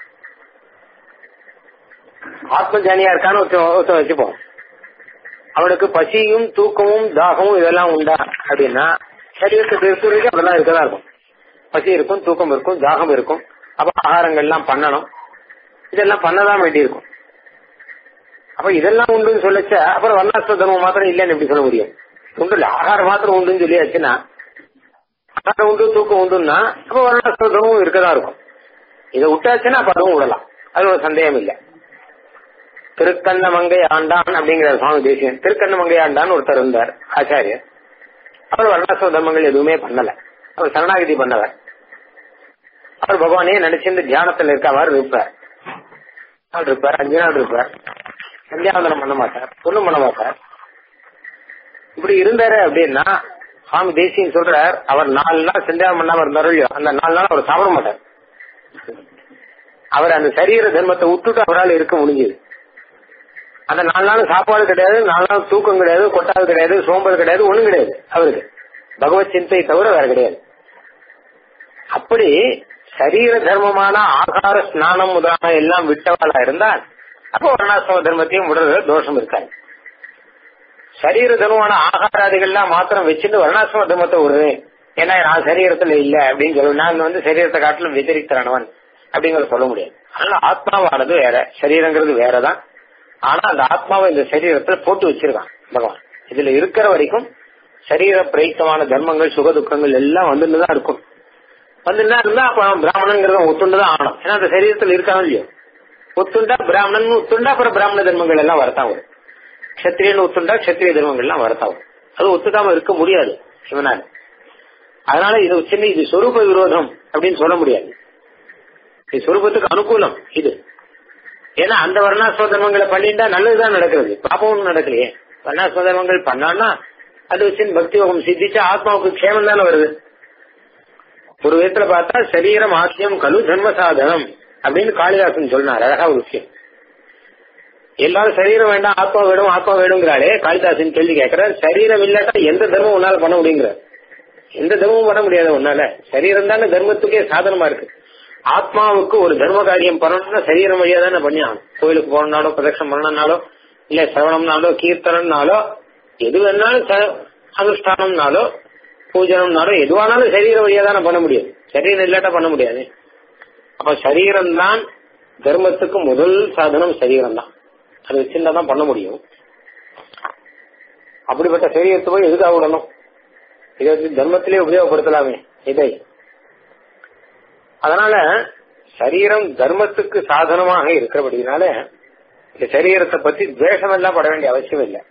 ஆத்ம ஜானியா இருக்கான்னு ஒருத்தன் வச்சுப்போம் அவனுக்கு பசியும் தூக்கமும் தாகமும் இதெல்லாம் உண்டா அப்படின்னா சரீரத்துக்கு இருக்கிறதுக்கு அதெல்லாம் இருக்கதான் இருக்கும் பசி இருக்கும் தூக்கம் இருக்கும் தாகம் இருக்கும் அப்ப ஆகாரங்கள்லாம் பண்ணணும் இதெல்லாம் பண்ணதான் வேண்டியிருக்கும் அப்ப இதெல்லாம் உண்டுன்னு சொல்லச்ச அப்புறம் வர்ணாசிர தர்மம் மாத்திரம் இல்லைன்னு எப்படி சொல்ல முடியும் உண்டு இல்ல ஆகாரம் மாத்திரம் உண்டுன்னு சொல்லியாச்சுன்னா ஆகாரம் உண்டு தூக்கம் உண்டுன்னா அப்ப வர்ணாசிர தர்மமும் இருக்கதான் இருக்கும் இதை விட்டாச்சுன்னா அப்ப அதுவும் விடலாம் அது ஒரு சந்தேகம் இல்லை திருக்கண்ண மங்கை ஆண்டான் அப்படிங்கிற சுவாமி தேசியன் திருக்கண்ண மங்கை ஆண்டான் ஒருத்தர் இருந்தார் ஆச்சாரியர் அவர் வர்ணாசிர தர்மங்கள் எதுவுமே பண்ணல அவர் சரணாகதி பண்ணவர் அவர் பகவானே நினைச்சிருந்து தியானத்தில் இருக்க மாதிரி இருப்பார் நாள் இருப்பார் அஞ்சு நாள் இருப்பார் சந்தியாவந்தனம் பண்ண மாட்டார் ஒண்ணும் பண்ண மாட்டார் இப்படி இருந்தாரு அப்படின்னா சுவாமி தேசியன் சொல்றார் அவர் நாலு நாள் சந்தியாவனம் பண்ணாம இருந்தாரோ இல்லையோ அந்த நாலு நாள் அவர் சாப்பிட மாட்டார் அவர் அந்த சரீர தர்மத்தை விட்டுட்டு அவரால் இருக்க முடிஞ்சது அந்த நாலு நாள் சாப்பாடு கிடையாது நாலு நாள் தூக்கம் கிடையாது கொட்டாது கிடையாது சோம்பல் கிடையாது ஒண்ணும் கிடையாது அவருக்கு பகவத் சிந்தை தவிர வேற கிடையாது அப்படி சரீர தர்மமான ஆகார ஸ்நானம் முதலான எல்லாம் விட்டவளா இருந்தால் அப்போ வர்ணாசிரம தர்மத்தையும் விடுறது தோஷம் இருக்காது சரீர தர்மமான ஆகாராதிகள்லாம் மாத்திரம் வச்சுட்டு வர்ணாசிரம தர்மத்தை விடுறேன் ஏன்னா நான் சரீரத்துல இல்ல அப்படின்னு சொல்லுவேன் நான் வந்து சரீரத்தை காட்டிலும் விதரித்தரானவன் அப்படிங்கறத சொல்ல முடியாது அதனால ஆத்மாவானது வேற சரீரங்கிறது வேறதான் ஆனா அந்த ஆத்மாவை இந்த சரீரத்துல போட்டு வச்சிருக்கான் பகவான் இதுல இருக்கிற வரைக்கும் சரீர பிரயுக்தமான தர்மங்கள் சுக துக்கங்கள் எல்லாம் வந்துட்டு தான் இருக்கும் வந்துட்டு இருந்தா அப்ப அவன் பிராமணங்கிறத ஒத்துண்டு தான் ஆகணும் ஏன்னா அந்த சரீரத்தில் இருக்காங்க இல்லையோ ஒத்துண்டா பிராமணன் ஒத்துண்டா அப்புறம் பிராமண தர்மங்கள் எல்லாம் வரத்தான் வரும் கஷத்திரியன் ஒத்துண்டா கஷத்திரிய தர்மங்கள் எல்லாம் வரத்தான் வரும் அது ஒத்துக்காம இருக்க முடியாது சிவனால அதனால இது சின்ன இது சொரூப விரோதம் அப்படின்னு சொல்ல முடியாது இது சொரூபத்துக்கு அனுகூலம் இது ஏன்னா அந்த வர்ணாசிரம தர்மங்களை பண்ணிட்டா நல்லதுதான் நடக்கிறது பாப்பமும் நடக்கலையே வர்ணாசிரம தர்மங்கள் பண்ணான்னா அது வச்சு பக்தி யோகம் சித்திச்சா ஆத்மாவுக்கு க்ஷேமம் தானே வருது ஒரு விதத்துல பார்த்தா சரீரம் ஆசியம் கலு தர்ம சாதனம் அப்படின்னு காளிதாசன் சொன்னார் அழகா ஒரு விஷயம் எல்லாரும் சரீரம் வேண்டாம் ஆத்மா வேணும் ஆத்மா வேணுங்கிறாளே காளிதாசன் கேள்வி கேட்கிறார் சரீரம் இல்லாட்டா எந்த தர்மம் உன்னால பண்ண முடியுங்கிறார் எந்த தர்மமும் பண்ண முடியாது உன்னால சரீரம் தானே தர்மத்துக்கே சாதனமா இருக்கு ஆத்மாவுக்கு ஒரு தர்ம காரியம் பண்ணணும்னா சரீரம் வழியா தானே பண்ணியாகணும் கோயிலுக்கு போனாலோ பிரதட்சம் பண்ணனாலோ இல்ல சிரவணம்னாலோ கீர்த்தனம்னாலோ எது வேணாலும் ச- அனுஷ்டானம்னாலோ பூஜனம்னாலோ எதுவானாலும் சரீர வழியா தானே பண்ண முடியும் சரீரம் இல்லாட்டா பண்ண முடியாது அப்ப சரீரம் தான் தர்மத்துக்கு முதல் சாதனம் சரீரம் தான் அது வச்சிருந்தா தான் பண்ண முடியும் அப்படிப்பட்ட சரீரத்தை போய் எதுக்காக விடணும் இதை வச்சு தர்மத்திலே உபயோகப்படுத்தலாமே இதை அதனால சரீரம் தர்மத்துக்கு சாதனமாக இருக்கிறபடினால இந்த சரீரத்தை பத்தி துவேஷம் எல்லாம் பட வேண்டிய அவசியம் இல்லை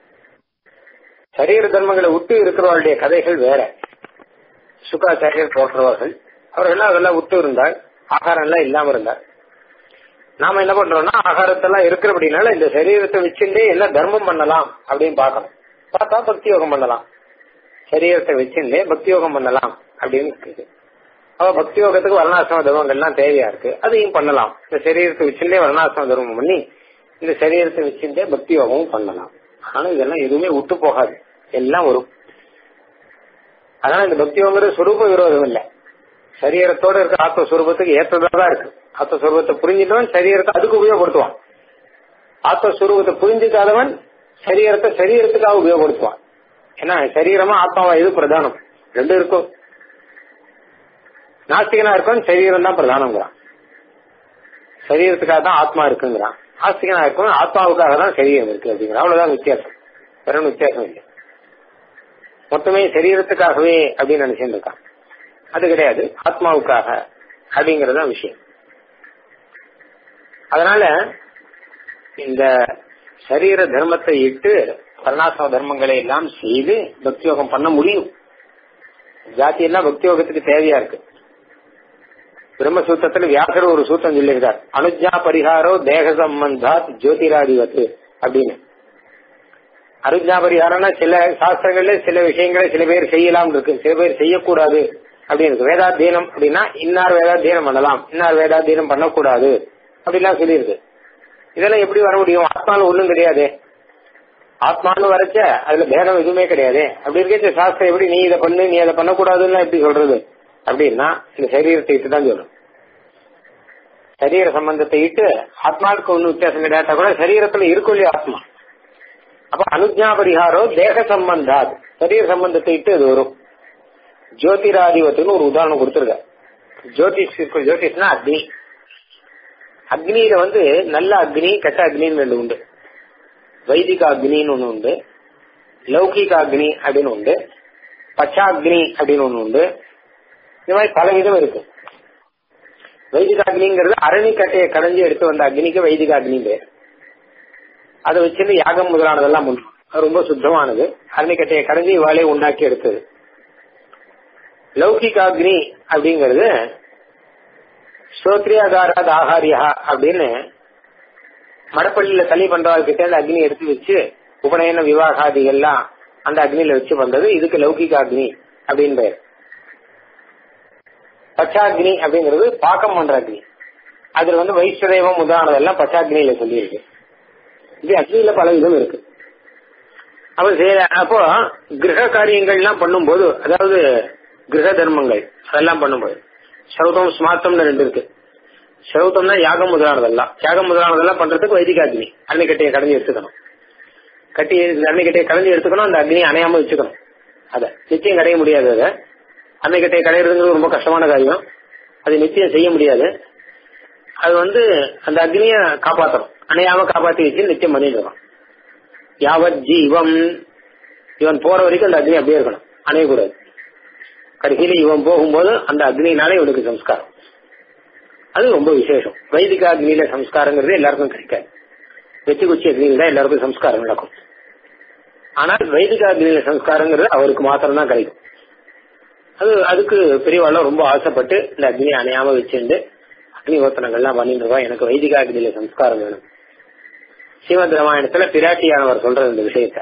சரீர தர்மங்களை விட்டு இருக்கிறவர்களுடைய கதைகள் வேற சுக்காச்சாரியர் போன்றவர்கள் அவர்கள் அதெல்லாம் விட்டு இருந்தால் ஆகாரம் எல்லாம் இல்லாம இருந்தார் நாம என்ன பண்றோம்னா ஆகாரத்தெல்லாம் இருக்கிறபடினால இந்த சரீரத்தை வச்சுட்டே என்ன தர்மம் பண்ணலாம் அப்படின்னு பார்க்கணும் பார்த்தா பக்தி யோகம் பண்ணலாம் சரீரத்தை வச்சுட்டே பக்தி யோகம் பண்ணலாம் அப்படின்னு இருக்குது அவ பக்தி யோகத்துக்கு வர்ணாசிரம தர்மங்கள்லாம் தேவையா இருக்கு அதையும் பண்ணலாம் இந்த சரீரத்தை வச்சுட்டே வர்ணாசிரம தர்மம் பண்ணி இந்த சரீரத்தை வச்சுட்டே பக்தி யோகமும் பண்ணலாம் ஆனா இதெல்லாம் எதுவுமே விட்டு போகாது எல்லாம் வரும் அதனால இந்த பக்தி யோகங்கிறது சுரூப விரோதம் இல்ல சரீரத்தோட இருக்க ஆத்மஸ்வரூபத்துக்கு ஏற்றதா தான் இருக்கு ஆத்மஸ்வரூபத்தை புரிஞ்சிட்டவன் சரீரத்தை அதுக்கு உபயோகப்படுத்துவான் ஆத்மஸ்வரூபத்தை புரிஞ்சுக்காதவன் சரீரத்தை சரீரத்துக்காக உபயோகப்படுத்துவான் ஏன்னா சரீரமா ஆத்மாவா எது பிரதானம் ரெண்டும் இருக்கும் நாஸ்திகனா இருக்கவன் சரீரம் தான் பிரதானங்கிறான் சரீரத்துக்காக தான் ஆத்மா இருக்குங்கிறான் ஆஸ்திகனா இருக்கவன் ஆத்மாவுக்காக தான் சரீரம் இருக்கு அப்படிங்கிறான் அவ்வளவுதான் வித்தியாசம் வேற ஒண்ணும் வித்தியாசம் இல்லை மொத்தமே சரீரத்துக்காகவே அப்படின்னு நினைச்சுட்டு இருக்கான் அது கிடையாது ஆத்மாவுக்காக அப்படிங்கறது தான் விஷயம் அதனால இந்த சரீர தர்மத்தை இட்டு வர்ணாசிரம தர்மங்களை எல்லாம் செய்து பக்தி யோகம் பண்ண முடியும் ஜாதி எல்லாம் பக்தி யோகத்துக்கு தேவையா இருக்கு பிரம்மசூத்திரத்துல வியாசர் ஒரு சூத்திரம் சொல்லியிருக்கார் அனுஜா பரிகாரோ தேக சம்பந்தாத் ஜோதிராதிவத்து அப்படின்னு அனுஜா பரிகாரம்னா சில சாஸ்திரங்கள்ல சில விஷயங்களை சில பேர் செய்யலாம் இருக்கு சில பேர் செய்யக்கூடாது அப்படின்னு இருக்கு வேதாத்தியனம் அப்படின்னா இன்னார் வேதாத்தியனம் பண்ணலாம் இன்னார் வேதாத்தியனம் பண்ணக்கூடாது அப்படிலாம் சொல்லியிருக்கு இதெல்லாம் எப்படி வர முடியும் ஆத்மாவில் ஒண்ணும் கிடையாது ஆத்மான்னு வரைச்ச அதுல பேதம் எதுவுமே கிடையாது அப்படி இருக்க சாஸ்திரம் எப்படி நீ இதை பண்ணு நீ அதை பண்ணக்கூடாதுன்னு எப்படி சொல்றது அப்படின்னா இந்த சரீரத்தை இட்டு தான் சொல்லும் சரீர சம்பந்தத்தை இட்டு ஆத்மாவுக்கு ஒன்னும் வித்தியாசம் கிடையாட்டா கூட சரீரத்துல இருக்கும் இல்லையா ஆத்மா அப்ப அனுஜா பரிகாரோ தேக சம்பந்தாத் சரீர சம்பந்தத்தை இட்டு அது வரும் ஜோதிராதிபத்துன்னு ஒரு உதாரணம் கொடுத்துருக்க ஜோதிஷ் இருக்கும் ஜோதிஷ்னா அக்னி அக்னியில வந்து நல்ல அக்னி கெட்ட அக்னின்னு ரெண்டு உண்டு வைதிக அக்னின்னு ஒண்ணு உண்டு லௌகிக அக்னி அப்படின்னு உண்டு பச்சாக்னி அப்படின்னு ஒண்ணு உண்டு இந்த மாதிரி பல விதம் இருக்கு வைதிக அக்னிங்கிறது அரணிக்கட்டையை கடைஞ்சி எடுத்து வந்த அக்னிக்கு வைதிக அக்னி பேர் அதை வச்சிருந்து யாகம் முதலானதெல்லாம் பண்ணும் அது ரொம்ப சுத்தமானது அரணிக்கட்டையை கடைஞ்சி இவாளே உண்டாக்கி எடுத்தது லௌகிக அக்னி அப்படிங்கிறது ஸ்ரோத்ரியாகாராத் ஆகாரியா அப்படின்னு மடப்பள்ளியில தள்ளி பண்றவர்கிட்ட அந்த அக்னி எடுத்து வச்சு உபநயன விவாகாதிகள்லாம் அந்த அக்னியில வச்சு பண்றது இதுக்கு லௌகிக அக்னி அப்படின்னு பேர் பச்சாக்னி அப்படிங்கிறது பாக்கம் பண்ற அக்னி அதுல வந்து வைஸ்வதேவம் உதாரணதெல்லாம் பச்சாக்னியில சொல்லியிருக்கு இது அக்னியில பல விதம் இருக்கு அப்ப சே- அப்போ கிரக காரியங்கள்லாம் பண்ணும்போது அதாவது கிரக தர்மங்கள் அதெல்லாம் பண்ணும்போது சௌதம் ஸ்மார்த்தம்னு ரெண்டு இருக்கு சௌதம்னா யாகம் முதலானதெல்லாம் யாகம் முதலானதெல்லாம் பண்றதுக்கு வைதிக அக்னி அன்னை கட்டையை கடைஞ்சி எடுத்துக்கணும் கட்டி அன்னை கட்டையை கடைஞ்சி எடுத்துக்கணும் அந்த அக்னியை அணையாம வச்சுக்கணும் அத நிச்சயம் கடைய முடியாது அதை அன்னை கட்டையை கடையிறதுங்கிறது ரொம்ப கஷ்டமான காரியம் அது நிச்சயம் செய்ய முடியாது அது வந்து அந்த அக்னியை காப்பாற்றணும் அணையாம காப்பாத்தி வச்சு நிச்சயம் பண்ணிடணும் யாவத் ஜீவம் இவன் போற வரைக்கும் அந்த அக்னி அப்படியே இருக்கணும் அணையக்கூடாது கடைசியில இவன் போகும்போது அந்த அக்னினாலே இவனுக்கு சம்ஸ்காரம் அது ரொம்ப விசேஷம் வைதிக அக்னியில சம்ஸ்காரங்கிறது எல்லாருக்கும் கிடைக்காது வெற்றி குச்சி அக்னியில தான் எல்லாருக்கும் சம்ஸ்காரம் நடக்கும் ஆனால் வைதிக அக்னியில சம்ஸ்காரங்கிறது அவருக்கு மாத்திரம் தான் கிடைக்கும் அது அதுக்கு பெரியவாளும் ரொம்ப ஆசைப்பட்டு இந்த அக்னியை அணையாம வச்சுட்டு அக்னி ஓத்தனங்கள்லாம் பண்ணிட்டு இருக்கோம் எனக்கு வைதிக அக்னியில சம்ஸ்காரம் வேணும் ஸ்ரீமத் ராமாயணத்துல பிராட்டியானவர் சொல்ற இந்த விஷயத்த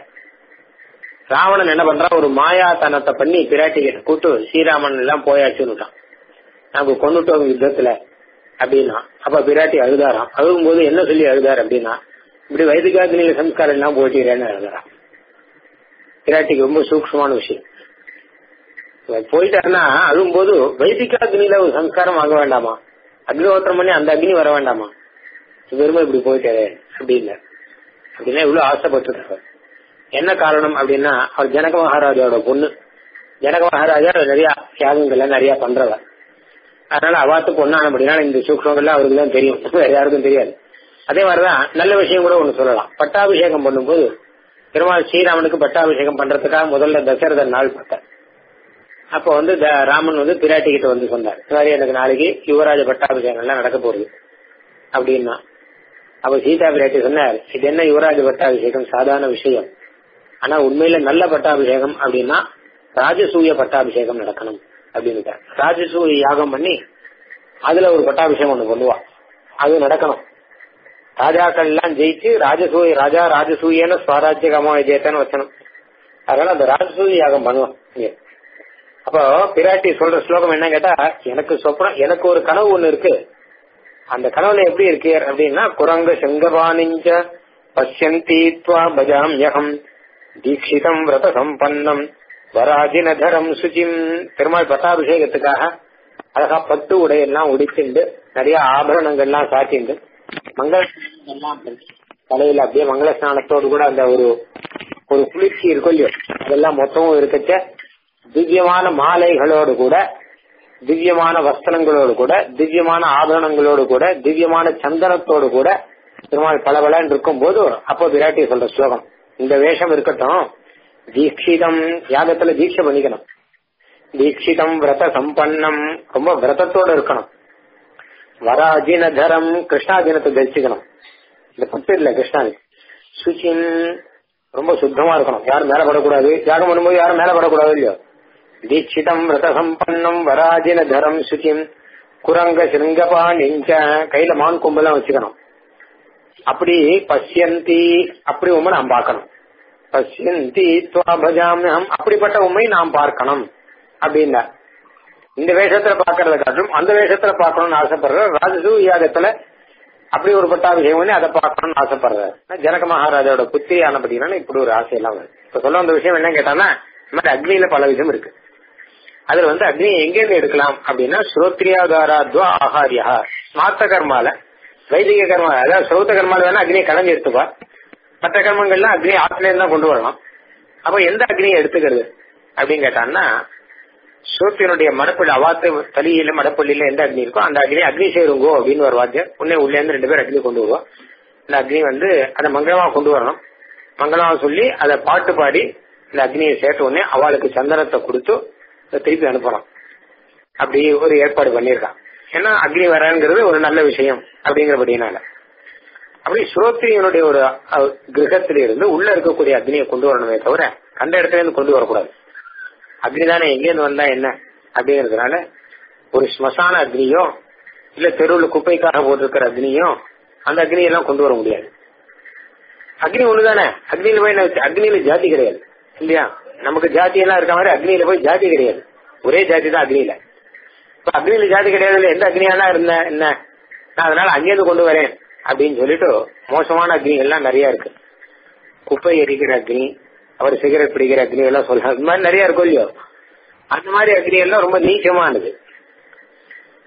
ராவணன் என்ன பண்றான் ஒரு மாயாத்தனத்தை பண்ணி பிராட்டி கிட்ட கூட்டு ஸ்ரீராமன் எல்லாம் போயாச்சுன்னு நாங்க கொண்டுட்டோம் யுத்தத்துல அப்படின்னா அப்ப பிராட்டி அழுதாராம் அழுகும் போது என்ன சொல்லி அழுதார் அப்படின்னா இப்படி வைதிகாக்னியில சம்ஸ்காரம் எல்லாம் போயிட்டீரேன்னு அழுதாராம் பிராட்டிக்கு ரொம்ப சூக்ஷமான விஷயம் போயிட்டாருன்னா அழும்போது வைதிகாக்னியில ஒரு சம்ஸ்காரம் ஆக வேண்டாமா அக்னிஹோத்திரம் பண்ணி அந்த அக்னி வர வேண்டாமா வெறுமை இப்படி போயிட்டாரு அப்படின்னு அப்படின்னா இவ்வளவு ஆசைப்பட்டு என்ன காரணம் அப்படின்னா அவர் ஜனக மகாராஜாவோட பொண்ணு ஜனக மகாராஜா நிறைய தியாகங்கள்ல நிறைய பண்றவர் அதனால அவாத்து பொண்ணான அப்படின்னா இந்த சூக்ஷங்கள்லாம் அவருக்கு தான் தெரியும் வேற யாருக்கும் தெரியாது அதே மாதிரிதான் நல்ல விஷயம் கூட ஒண்ணு சொல்லலாம் பட்டாபிஷேகம் பண்ணும்போது பெருமாள் ஸ்ரீராமனுக்கு பட்டாபிஷேகம் பண்றதுக்காக முதல்ல தசரதன் நாள் பார்த்தார் அப்ப வந்து ராமன் வந்து பிராட்டி கிட்ட வந்து சொன்னார் இந்த மாதிரி எனக்கு நாளைக்கு யுவராஜ பட்டாபிஷேகம் எல்லாம் நடக்க போகுது அப்படின்னா அப்ப சீதா பிராட்டி சொன்னார் இது என்ன யுவராஜ பட்டாபிஷேகம் சாதாரண விஷயம் ஆனா உண்மையில நல்ல பட்டாபிஷேகம் அப்படின்னா ராஜசூய பட்டாபிஷேகம் நடக்கணும் அப்படின்னு ராஜசூய யாகம் பண்ணி அதுல ஒரு பட்டாபிஷேகம் ஒண்ணு பண்ணுவா அது நடக்கணும் ராஜாக்கள் எல்லாம் ஜெயிச்சு ராஜசூய ராஜா ராஜசூயன்னு ஸ்வராஜ்யகமா விஜயத்தன்னு வச்சணும் அதனால அந்த ராஜசூய யாகம் பண்ணுவான் அப்போ பிராட்டி சொல்ற ஸ்லோகம் என்ன கேட்டா எனக்கு சொப்னம் எனக்கு ஒரு கனவு ஒண்ணு இருக்கு அந்த கனவுல எப்படி இருக்கு அப்படின்னா குரங்க செங்கபானிஞ்ச பசியந்தீத்வா பஜாம் யகம் தீட்சிதம் விரத சம்பன்னம் வராஜினதரம் சுஜிம் பெருமாள் பட்டாபிஷேகத்துக்காக அழகா பட்டு உடையெல்லாம் உடிச்சுண்டு நிறைய ஆபரணங்கள்லாம் சாத்திண்டு மங்கள தலையில அப்படியே மங்கள ஸ்நானத்தோடு கூட அந்த ஒரு ஒரு குளிர்ச்சி இருக்கும் இல்லையோ அதெல்லாம் மொத்தமும் இருக்கச்ச திவ்யமான மாலைகளோடு கூட திவ்யமான வஸ்திரங்களோடு கூட திவ்யமான ஆபரணங்களோடு கூட திவ்யமான சந்தனத்தோடு கூட பெருமாள் பளபளன்னு இருக்கும் போது அப்போ விராட்டி சொல்ற ஸ்லோகம் இந்த வேஷம் இருக்கட்டும் தீட்சிதம் யாகத்துல தீட்சை பண்ணிக்கணும் தீட்சிதம் விரத சம்பன்னம் ரொம்ப விரதத்தோட இருக்கணும் வராஜினதரம் கிருஷ்ணாஜினத்தை தரிசிக்கணும் இந்த பத்து இல்ல கிருஷ்ணாஜி சுச்சின் ரொம்ப சுத்தமா இருக்கணும் யாரும் மேல படக்கூடாது யாகம் பண்ணும்போது யாரும் மேல படக்கூடாது இல்லையோ தீட்சிதம் விரத சம்பன்னம் வராஜினதரம் சுச்சின் குரங்க சிருங்கபா நெஞ்ச கையில மான் கொம்பெல்லாம் வச்சுக்கணும் அப்படி பசியந்தி அப்படி உண்மை நாம் பார்க்கணும் பசியந்தி பஜாமியம் அப்படிப்பட்ட உண்மை நாம் பார்க்கணும் அப்படின்னா இந்த வேஷத்துல பாக்குறத காட்டும் அந்த வேஷத்துல பார்க்கணும்னு ஆசைப்படுற ராஜசூ யாகத்துல அப்படி ஒரு பட்டாபிஷேகம் பண்ணி அதை பார்க்கணும்னு ஆசைப்படுறாரு ஜனக மகாராஜாவோட புத்திரி ஆனப்படினா இப்படி ஒரு ஆசை எல்லாம் வருது இப்ப சொல்ல வந்த விஷயம் என்ன கேட்டானா இந்த மாதிரி அக்னியில பல விஷயம் இருக்கு அதுல வந்து அக்னியை எங்கேருந்து எடுக்கலாம் அப்படின்னா ஸ்ரோத்ரியாதாரா துவா ஆகாரியா ஸ்மார்த்த கர்மால வைதிக கர்மா அதாவது ஸ்ரோத கர்மால வேணா அக்னியை கலந்து எடுத்துப்பா மற்ற கர்மங்கள்லாம் அக்னி ஆத்துல இருந்து தான் கொண்டு வரணும் அப்ப எந்த அக்னியை எடுத்துக்கிறது அப்படின்னு கேட்டான்னா சூத்தியனுடைய மடப்பள்ளி அவாத்து தலியில மடப்பள்ளியில எந்த அக்னி இருக்கோ அந்த அக்னி அக்னி சேருங்கோ அப்படின்னு ஒரு வாத்தியம் உடனே உள்ள இருந்து ரெண்டு பேர் அக்னி கொண்டு வருவோம் இந்த அக்னி வந்து அதை மங்களமா கொண்டு வரணும் மங்களமா சொல்லி அதை பாட்டு பாடி இந்த அக்னியை சேர்த்த உடனே அவளுக்கு சந்தனத்தை கொடுத்து திருப்பி அனுப்பலாம் அப்படி ஒரு ஏற்பாடு பண்ணிருக்கான் ஏன்னா அக்னி வரங்கிறது ஒரு நல்ல விஷயம் அப்படிங்கிறபடினால அப்படி ஸ்ரோத்ரியனுடைய ஒரு கிரகத்தில இருந்து உள்ள இருக்கக்கூடிய அக்னியை கொண்டு வரணுமே தவிர அந்த இடத்துல இருந்து கொண்டு வரக்கூடாது அக்னி தானே எங்கேருந்து வந்தா என்ன அப்படிங்கறதுனால ஒரு ஸ்மசான அக்னியோ இல்ல தெருவில் குப்பைக்காக போட்டிருக்கிற அக்னியோ அந்த அக்னியெல்லாம் கொண்டு வர முடியாது அக்னி ஒண்ணுதானே அக்னியில போய் அக்னியில ஜாதி கிடையாது இல்லையா நமக்கு ஜாதி எல்லாம் இருக்க மாதிரி அக்னியில போய் ஜாதி கிடையாது ஒரே ஜாதி தான் அக்னியில இப்ப அக்னியில ஜாதி கிடையாது எந்த அக்னியானா இருந்த என்ன நான் அதனால அங்கேருந்து கொண்டு வரேன் அப்படின்னு சொல்லிட்டு மோசமான அக்னி எல்லாம் நிறைய இருக்கு குப்பை எரிக்கிற அக்னி அவர் சிகரெட் பிடிக்கிற அக்னி எல்லாம் சொல்ல அது மாதிரி நிறைய இருக்கும் இல்லையோ அந்த மாதிரி அக்னி எல்லாம் ரொம்ப நீச்சமானது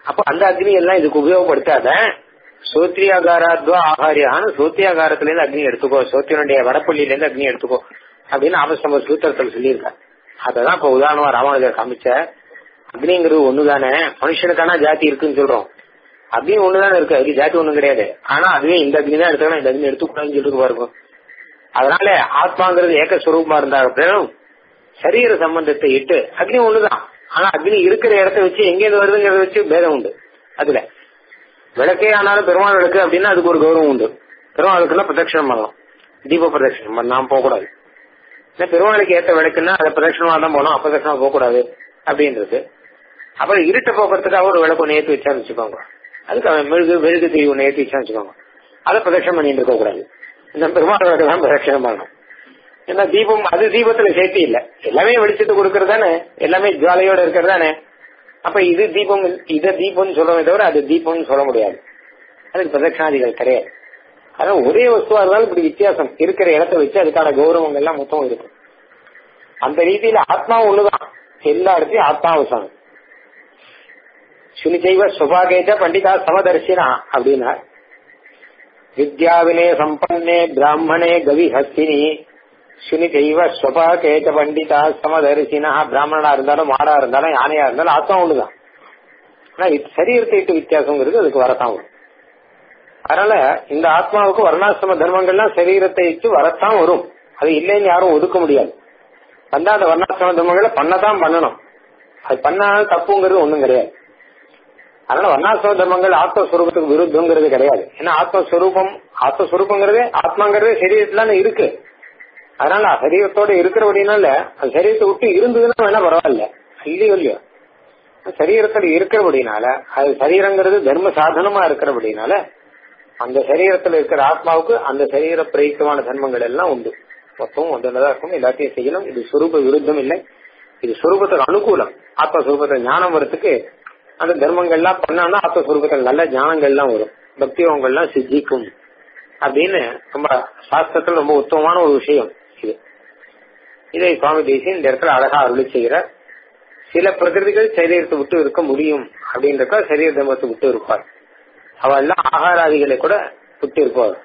அப்ப அந்த அக்னி எல்லாம் இதுக்கு உபயோகப்படுத்தாத சோத்ரியாகாராத்வா ஆகாரியான சோத்தியாகாரத்துல இருந்து அக்னி எடுத்துக்கோ சோத்தியனுடைய வடப்பள்ளியில இருந்து அக்னி எடுத்துக்கோ அப்படின்னு ஆபஸ்தம்ப சூத்திரத்தில் சொல்லியிருக்காரு அததான் இப்ப உதாரணமா ராமானுஜர் காமிச்ச அக்னிங்கிறது ஒண்ணுதானே மனுஷனுக்கான ஜாதி இருக்குன்னு சொல்றோம் அக்னி ஒண்ணுதானே இருக்கு அதுக்கு ஜாதி ஒண்ணும் கிடையாது ஆனா அதுவே இந்த அக்னி தான் எடுத்துக்கணும் இந்த அக்னி எடுத்துக்கூடாதுன்னு சொல்லிட்டு பாருங்க அதனால ஆத்மாங்கிறது ஏகஸ்வரூபமா இருந்தாலும் சரீர சம்பந்தத்தை இட்டு அக்னி ஒண்ணுதான் ஆனா அக்னி இருக்கிற இடத்த வச்சு எங்கேருந்து வருதுங்கிறத வச்சு பேதம் உண்டு அதுல விளக்கே ஆனாலும் பெருமாள் விளக்கு அப்படின்னா அதுக்கு ஒரு கௌரவம் உண்டு பெருமாள் விளக்குன்னா பிரதட்சணம் பண்ணலாம் தீப பிரதட்சணம் பண்ணாம போகக்கூடாது இல்லை பெருமாளுக்கு ஏற்ற விளக்குன்னா அதை பிரதட்சணமா தான் போகணும் அப்பிரதட்சணமா போகக்கூடாது அப்படின்றது அப்புறம் இருட்டை போக்குறதுக்காக ஒரு விளக்கு ஒன்று ஏற்றி வச்சான்னு வச்சுக்கோங்க அதுக்கு அவன் மெழுகு மெழுகு தீ ஒன்று ஏற்றி வச்சான்னு வச்சுக்கோங்க அதை பிரதட்சணம் பண்ணிட்டு இருக்க கூடாது இந்த பெருமாள் விளக்கு தான் பிரதட்சணம் பண்ணணும் ஏன்னா தீபம் அது தீபத்துல சேர்த்து இல்ல எல்லாமே வெளிச்சத்தை கொடுக்கறது தானே எல்லாமே ஜுவாலையோட இருக்கிறது தானே அப்ப இது தீபம் இத தீபம்னு சொல்றமே தவிர அது தீபம்னு சொல்ல முடியாது அதுக்கு பிரதட்சணாதிகள் கிடையாது அதான் ஒரே வஸ்துவா இருந்தாலும் இப்படி வித்தியாசம் இருக்கிற இடத்த வச்சு அதுக்கான கௌரவங்கள் எல்லாம் மொத்தம் இருக்கும் அந்த ரீதியில ஆத்மா ஒண்ணுதான் எல்லா இடத்தையும் ஆத்மாவசானம் சுனிச்சைவ சுபாகேஜ பண்டிதா சமதர்சினா அப்படின்னா வித்யாவினே சம்பன்னே பிராமணே கவி ஹஸ்தினி சுனிச்சைவ ஸ்வபாகேஜ பண்டிதா சமதரிசினா பிராமணனா இருந்தாலும் மாடா இருந்தாலும் யானையா இருந்தாலும் ஆத்மா ஒண்ணுதான் ஆனா சரீரத்தை இட்டு வித்தியாசங்கிறது அதுக்கு வரத்தான் வரும் அதனால இந்த ஆத்மாவுக்கு வர்ணாசிரம தர்மங்கள்லாம் சரீரத்தை இட்டு வரத்தான் வரும் அது இல்லைன்னு யாரும் ஒதுக்க முடியாது வந்தா அந்த வர்ணாசிரம தர்மங்களை பண்ணதான் பண்ணணும் அது பண்ணாலும் தப்புங்கிறது ஒண்ணும் கிடையாது அதனால வர்ணாசிரம தர்மங்கள் ஆத்மஸ்வரூபத்துக்கு விருத்தங்கிறது கிடையாது ஏன்னா ஆத்மஸ்வரூபம் ஆத்மஸ்வரூபங்கிறதே ஆத்மாங்கிறதே சரீரத்துல இருக்கு அதனால சரீரத்தோட இருக்கிறபடினால அந்த சரீரத்தை விட்டு இருந்ததுன்னா வேணா பரவாயில்ல இல்லையோ இல்லையோ சரீரத்துல இருக்கிறபடினால அது சரீரங்கிறது தர்ம சாதனமா இருக்கிறபடினால அந்த சரீரத்துல இருக்கிற ஆத்மாவுக்கு அந்த சரீர பிரயுக்தமான தர்மங்கள் எல்லாம் உண்டு மொத்தம் ஒன்றுதான் இருக்கும் எல்லாத்தையும் செய்யணும் இது சுரூப விருத்தம் இல்லை இது சுரூபத்துக்கு அனுகூலம் ஆத்மஸ்வரூபத்தை ஞானம் வரத்துக்கு அந்த தர்மங்கள்லாம் பண்ணான்னா ஆத்மஸ்வரூபத்தில் நல்ல ஞானங்கள்லாம் வரும் பக்தி யோகங்கள்லாம் சித்திக்கும் அப்படின்னு ரொம்ப சாஸ்திரத்துல ரொம்ப உத்தமமான ஒரு விஷயம் இது இதை சுவாமி தேசி இந்த இடத்துல அழகா அருளி செய்கிற சில பிரகிருதிகள் சரீரத்தை விட்டு இருக்க முடியும் அப்படின்றக்க சரீர தர்மத்தை விட்டு இருப்பார் அவெல்லாம் ஆகாராதிகளை கூட விட்டு இருப்பார்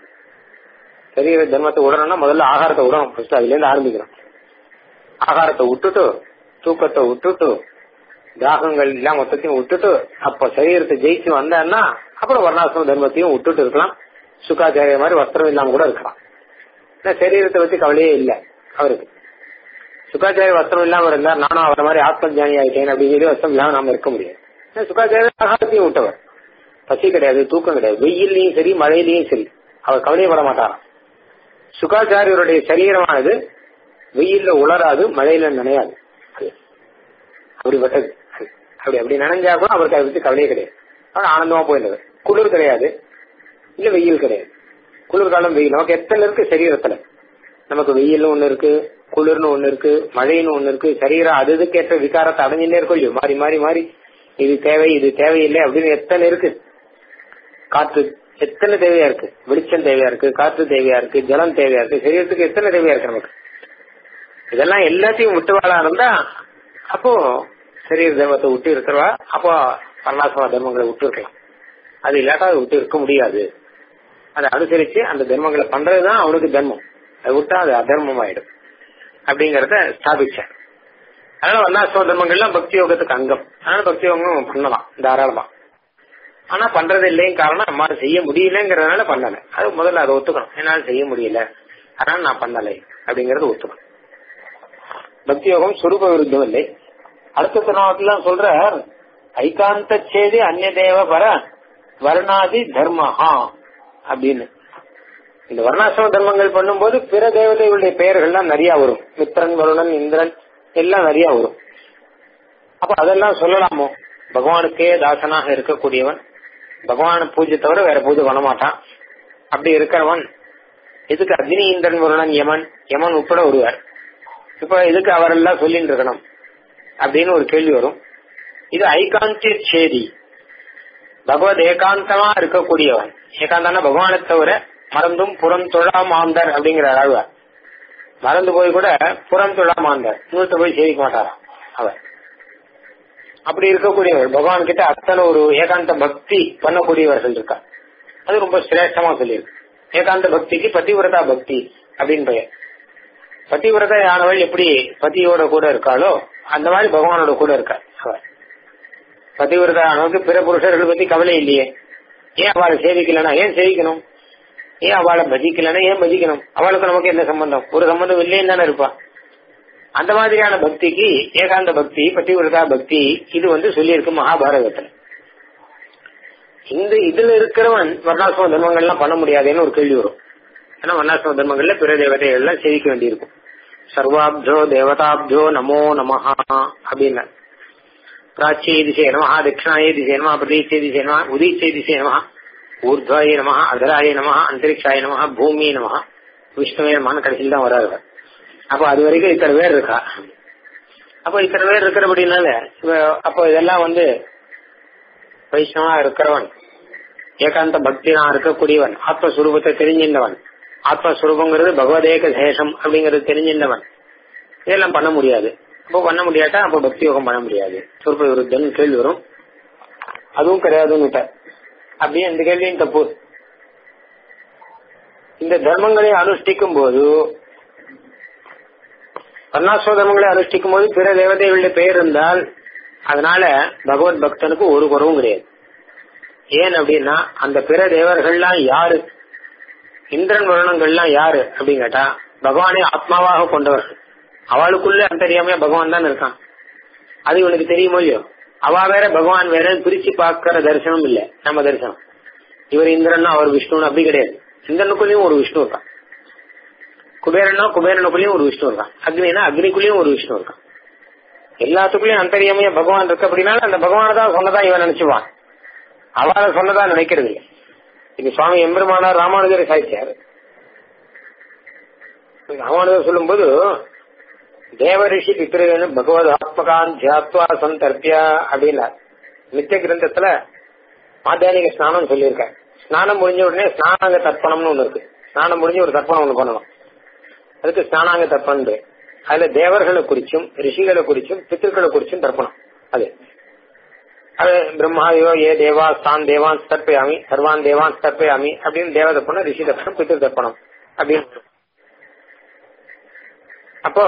சரீர தர்மத்தை விடணும்னா முதல்ல ஆகாரத்தை விடணும் ஃபர்ஸ்ட் அதுல இருந்து ஆரம்பிக்கிறோம் ஆகாரத்தை விட்டுட்டு தூக்கத்தை விட்டுட்டு தாகங்கள் எல்லாம் மொத்தத்தையும் விட்டுட்டு அப்ப சரீரத்தை ஜெயிச்சு வந்தான்னா அப்புறம் வர்ணாசிரம தர்மத்தையும் விட்டுட்டு இருக்கலாம் சுக்காச்சாரிய மாதிரி வஸ்திரம் இல்லாம கூட இருக்கலாம் ஏன்னா சரீரத்தை வச்சு கவலையே இல்லை அவருக்கு சுக்காச்சாரிய வஸ்திரம் இல்லாம இருந்தா நானும் அவரை மாதிரி ஆத்ம ஜானி ஆயிட்டேன் அப்படின்னு சொல்லி வஸ்திரம் இல்லாம நாம இருக்க முடியாது சுக்காச்சாரிய ஆகாரத்தையும் விட்டவர் பசி கிடையாது தூக்கம் கிடையாது வெயிலையும் சரி மழையிலையும் சரி அவர் கவலையப்பட மாட்டாராம் சுகாச்சாரியருடைய சரீரமானது வெயில்ல உலராது மழையில நனையாது அப்படிப்பட்டது அப்படி அப்படி நனைஞ்சா கூட அவருக்கு அதை பத்தி கவலையே கிடையாது அவர் ஆனந்தமா போயிருந்தவர் குளிர் கிடையாது இல்ல வெயில் கிடையாது குளிர்காலம் வெயில் நமக்கு எத்தனை இருக்கு சரீரத்துல நமக்கு வெயில்னு ஒண்ணு இருக்கு குளிர்னு ஒண்ணு இருக்கு மழைன்னு ஒண்ணு இருக்கு சரீரம் அது இதுக்கேற்ற விகாரத்தை அடைஞ்சுட்டே இருக்கும் இல்லையோ மாறி மாறி மாறி இது தேவை இது தேவையில்லை அப்படின்னு எத்தனை இருக்கு காற்று எத்தனை தேவையா இருக்கு வெளிச்சம் தேவையா இருக்கு காற்று தேவையா இருக்கு ஜலம் தேவையா இருக்கு சரீரத்துக்கு எத்தனை தேவையா இருக்கு நமக்கு இதெல்லாம் எல்லாத்தையும் விட்டுவாளா இருந்தா அப்போ சரீர தர்மத்தை விட்டு இருக்கிறவா அப்போ வர்ணாசிரம தர்மங்களை விட்டு இருக்கலாம் அது இல்லாட்டா அதை விட்டு இருக்க முடியாது அதை அனுசரிச்சு அந்த தர்மங்களை பண்றதுதான் அவனுக்கு தர்மம் அதை விட்டா அது அதர்மம் ஆயிடும் அப்படிங்கறத ஸ்தாபிச்சார் அதனால வர்ணாசிரம தர்மங்கள்லாம் பக்தி யோகத்துக்கு அங்கம் அதனால பக்தி யோகம் பண்ணலாம் தாராளமா ஆனா பண்றது இல்லையும் காரணம் அம்மா செய்ய முடியலங்கிறதுனால பண்ணல அது முதல்ல அதை ஒத்துக்கணும் என்னால செய்ய முடியல அதனால நான் பண்ணலை அப்படிங்கறது ஒத்துக்கணும் பக்தி யோகம் சுரூப விருத்தம் இல்லை அடுத்த திருநாட்டிலாம் சொல்ற ஐகாந்த சேதி அந்நிய தேவ பர வர்ணாதி தர்மஹா அப்படின்னு இந்த வர்ணாசிரம தர்மங்கள் பண்ணும்போது பிற தேவதைகளுடைய பெயர்கள்லாம் நிறைய வரும் மித்ரன் வருணன் இந்திரன் எல்லாம் நிறைய வரும் அப்ப அதெல்லாம் சொல்லலாமோ பகவானுக்கே தாசனாக இருக்கக்கூடியவன் பகவான பூஜை தவிர வேற பூஜை பண்ண மாட்டான் அப்படி இருக்கிறவன் இதுக்கு அக்னி இந்திரன் வருணன் யமன் யமன் உட்பட ஒருவர் இப்ப இதுக்கு அவரெல்லாம் சொல்லிட்டு இருக்கணும் அப்படின்னு ஒரு கேள்வி வரும் இது ஐகாந்திய சேதி பகவத் ஏகாந்தமா இருக்கக்கூடியவன் ஏகாந்தனா பகவானை தவிர மறந்தும் புறம் தொழா மாந்தர் அப்படிங்கிற ஆழ்வார் மறந்து போய் கூட புறம் தொழா மாந்தர் இன்னொருத்த போய் சேவிக்க மாட்டாராம் அவர் அப்படி இருக்கக்கூடியவர் பகவான் கிட்ட அத்தனை ஒரு ஏகாந்த பக்தி பண்ணக்கூடியவர்கள் இருக்கா அது ரொம்ப சிரேஷ்டமா சொல்லியிருக்கு ஏகாந்த பக்திக்கு பதிவிரதா பக்தி அப்படின்னு பெயர் பதிவிரதா ஆனவள் எப்படி பதியோட கூட இருக்காளோ அந்த மாதிரி பகவானோட கூட இருக்கார் அவர் பதிவிரதா ஆனவருக்கு பிற புருஷர்கள் பத்தி கவலை இல்லையே ஏன் அவளை சேவிக்கலன்னா ஏன் சேவிக்கணும் ஏன் அவளை பஜிக்கலன்னா ஏன் பஜிக்கணும் அவளுக்கு நமக்கு என்ன சம்பந்தம் ஒரு சம்பந்தம் இல்லைன்னு தானே இருப்பா அந்த மாதிரியான பக்திக்கு ஏகாந்த பக்தி பதிவிரதா பக்தி இது வந்து சொல்லியிருக்கு மகாபாரதத்துல இந்த இதுல இருக்கிறவன் வர்ணாசிரம தர்மங்கள்லாம் பண்ண முடியாதுன்னு ஒரு கேள்வி வரும் ஏன்னா வர்ணாசிரம தர்மங்கள்ல பிற தேவதைகள் எல்லாம் சேவிக்க வேண்டியிருக்கும் சர்வாப்ஜோ தேவதாப்ஜோ நமோ நமஹா அப்படின்னு பிராச்சிய திசை நமஹா தட்சிணாய திசை நமஹா பிரதீச்சே திசை நமஹா உதீச்சே திசை நமஹா ஊர்துவாய நமஹா அதராய நமஹா அந்தரிக்ஷாய நமஹா பூமி நமஹா விஷ்ணுவே நமஹான்னு கடைசியில் தான் வராது அப்ப அது வரைக்கும் இத்தனை பேர் இருக்கா அப்ப இத்தனை பேர் இருக்கிறபடினால அப்போ இதெல்லாம் வந்து வைஷ்ணவா இருக்கிறவன் ஏகாந்த பக்தினா இருக்கக்கூடியவன் ஆத்மஸ்வரூபத்தை தெரிஞ்சின்றவன் ஆத்மஸ்வரூபங்கிறது பகவதேக சேஷம் அப்படிங்கறது தெரிஞ்சின்றவன் இதெல்லாம் பண்ண முடியாது அப்போ பண்ண முடியாட்டா அப்போ பக்தி யோகம் பண்ண முடியாது சொற்ப விருத்தன் கேள்வி வரும் அதுவும் கிடையாதுன்னு அப்படியே இந்த கேள்வியும் தப்பு இந்த தர்மங்களை அனுஷ்டிக்கும் போது பன்னாஸ்வ தர்மங்களை அனுஷ்டிக்கும் போது பிற தேவதைகளுடைய பெயர் இருந்தால் அதனால பகவத் பக்தனுக்கு ஒரு குறவும் கிடையாது ஏன் அப்படின்னா அந்த பிற தேவர்கள்லாம் யாரு இந்திரன் வருணங்கள்லாம் யாரு அப்படின்னு கேட்டா பகவானை ஆத்மாவாக கொண்டவர்கள் அவளுக்குள்ள அந்தரியாமையா பகவான் தான் இருக்கான் அது இவனுக்கு தெரியுமோ இல்லையோ அவ வேற பகவான் வேற பிரிச்சு பார்க்கிற தரிசனம் இல்ல நம்ம தரிசனம் இவர் இந்திரன் அவர் விஷ்ணு அப்படி கிடையாது இந்திரனுக்குள்ளயும் ஒரு விஷ்ணு இருக்கான் குபேரனா குபேரனுக்குள்ளயும் ஒரு விஷ்ணு இருக்கான் அக்னினா அக்னிக்குள்ளயும் ஒரு விஷ்ணு இருக்கான் எல்லாத்துக்குள்ளயும் அந்தரியாமையா பகவான் இருக்கு அப்படின்னால அந்த பகவான தான் சொன்னதா இவன் நினைச்சுவான் அவளை சொன்னதா நினைக்கிறது இல்லை இது சுவாமி எம்பெருமானார் ராமானுஜர் சாய்ச்சார் ராமானுஜர் சொல்லும்போது தேவரிஷி பித்ருன்னு பகவத் ஆத்மகான் தியாத்வா சந்தர்பியா அப்படின்னார் நித்திய கிரந்தத்துல மாத்தியானிக ஸ்நானம் சொல்லியிருக்காரு ஸ்நானம் முடிஞ்ச உடனே ஸ்நானாங்க தர்ப்பணம்னு ஒண்ணு இருக்கு ஸ்நானம் முடிஞ்சு ஒரு தர்ப்பணம் ஒண்ணு பண்ணணும் அதுக்கு ஸ்நானாங்க தர்ப்பணம் அதுல தேவர்களை குறிச்சும் ரிஷிகளை குறிச்சும் பித்திருக்களை குறிச்சும் தர்ப்பணம் அது அது பிரம்மாயோ ஏ தேவா தான் தேவான் தர்ப்பயாமி சர்வான் தேவான் தர்ப்பயாமி அப்படின்னு தேவ தர்ப்பணம் ரிஷி தர்ப்பணம் பித்திரு தர்ப்பணம் அப்படின்னு அப்போ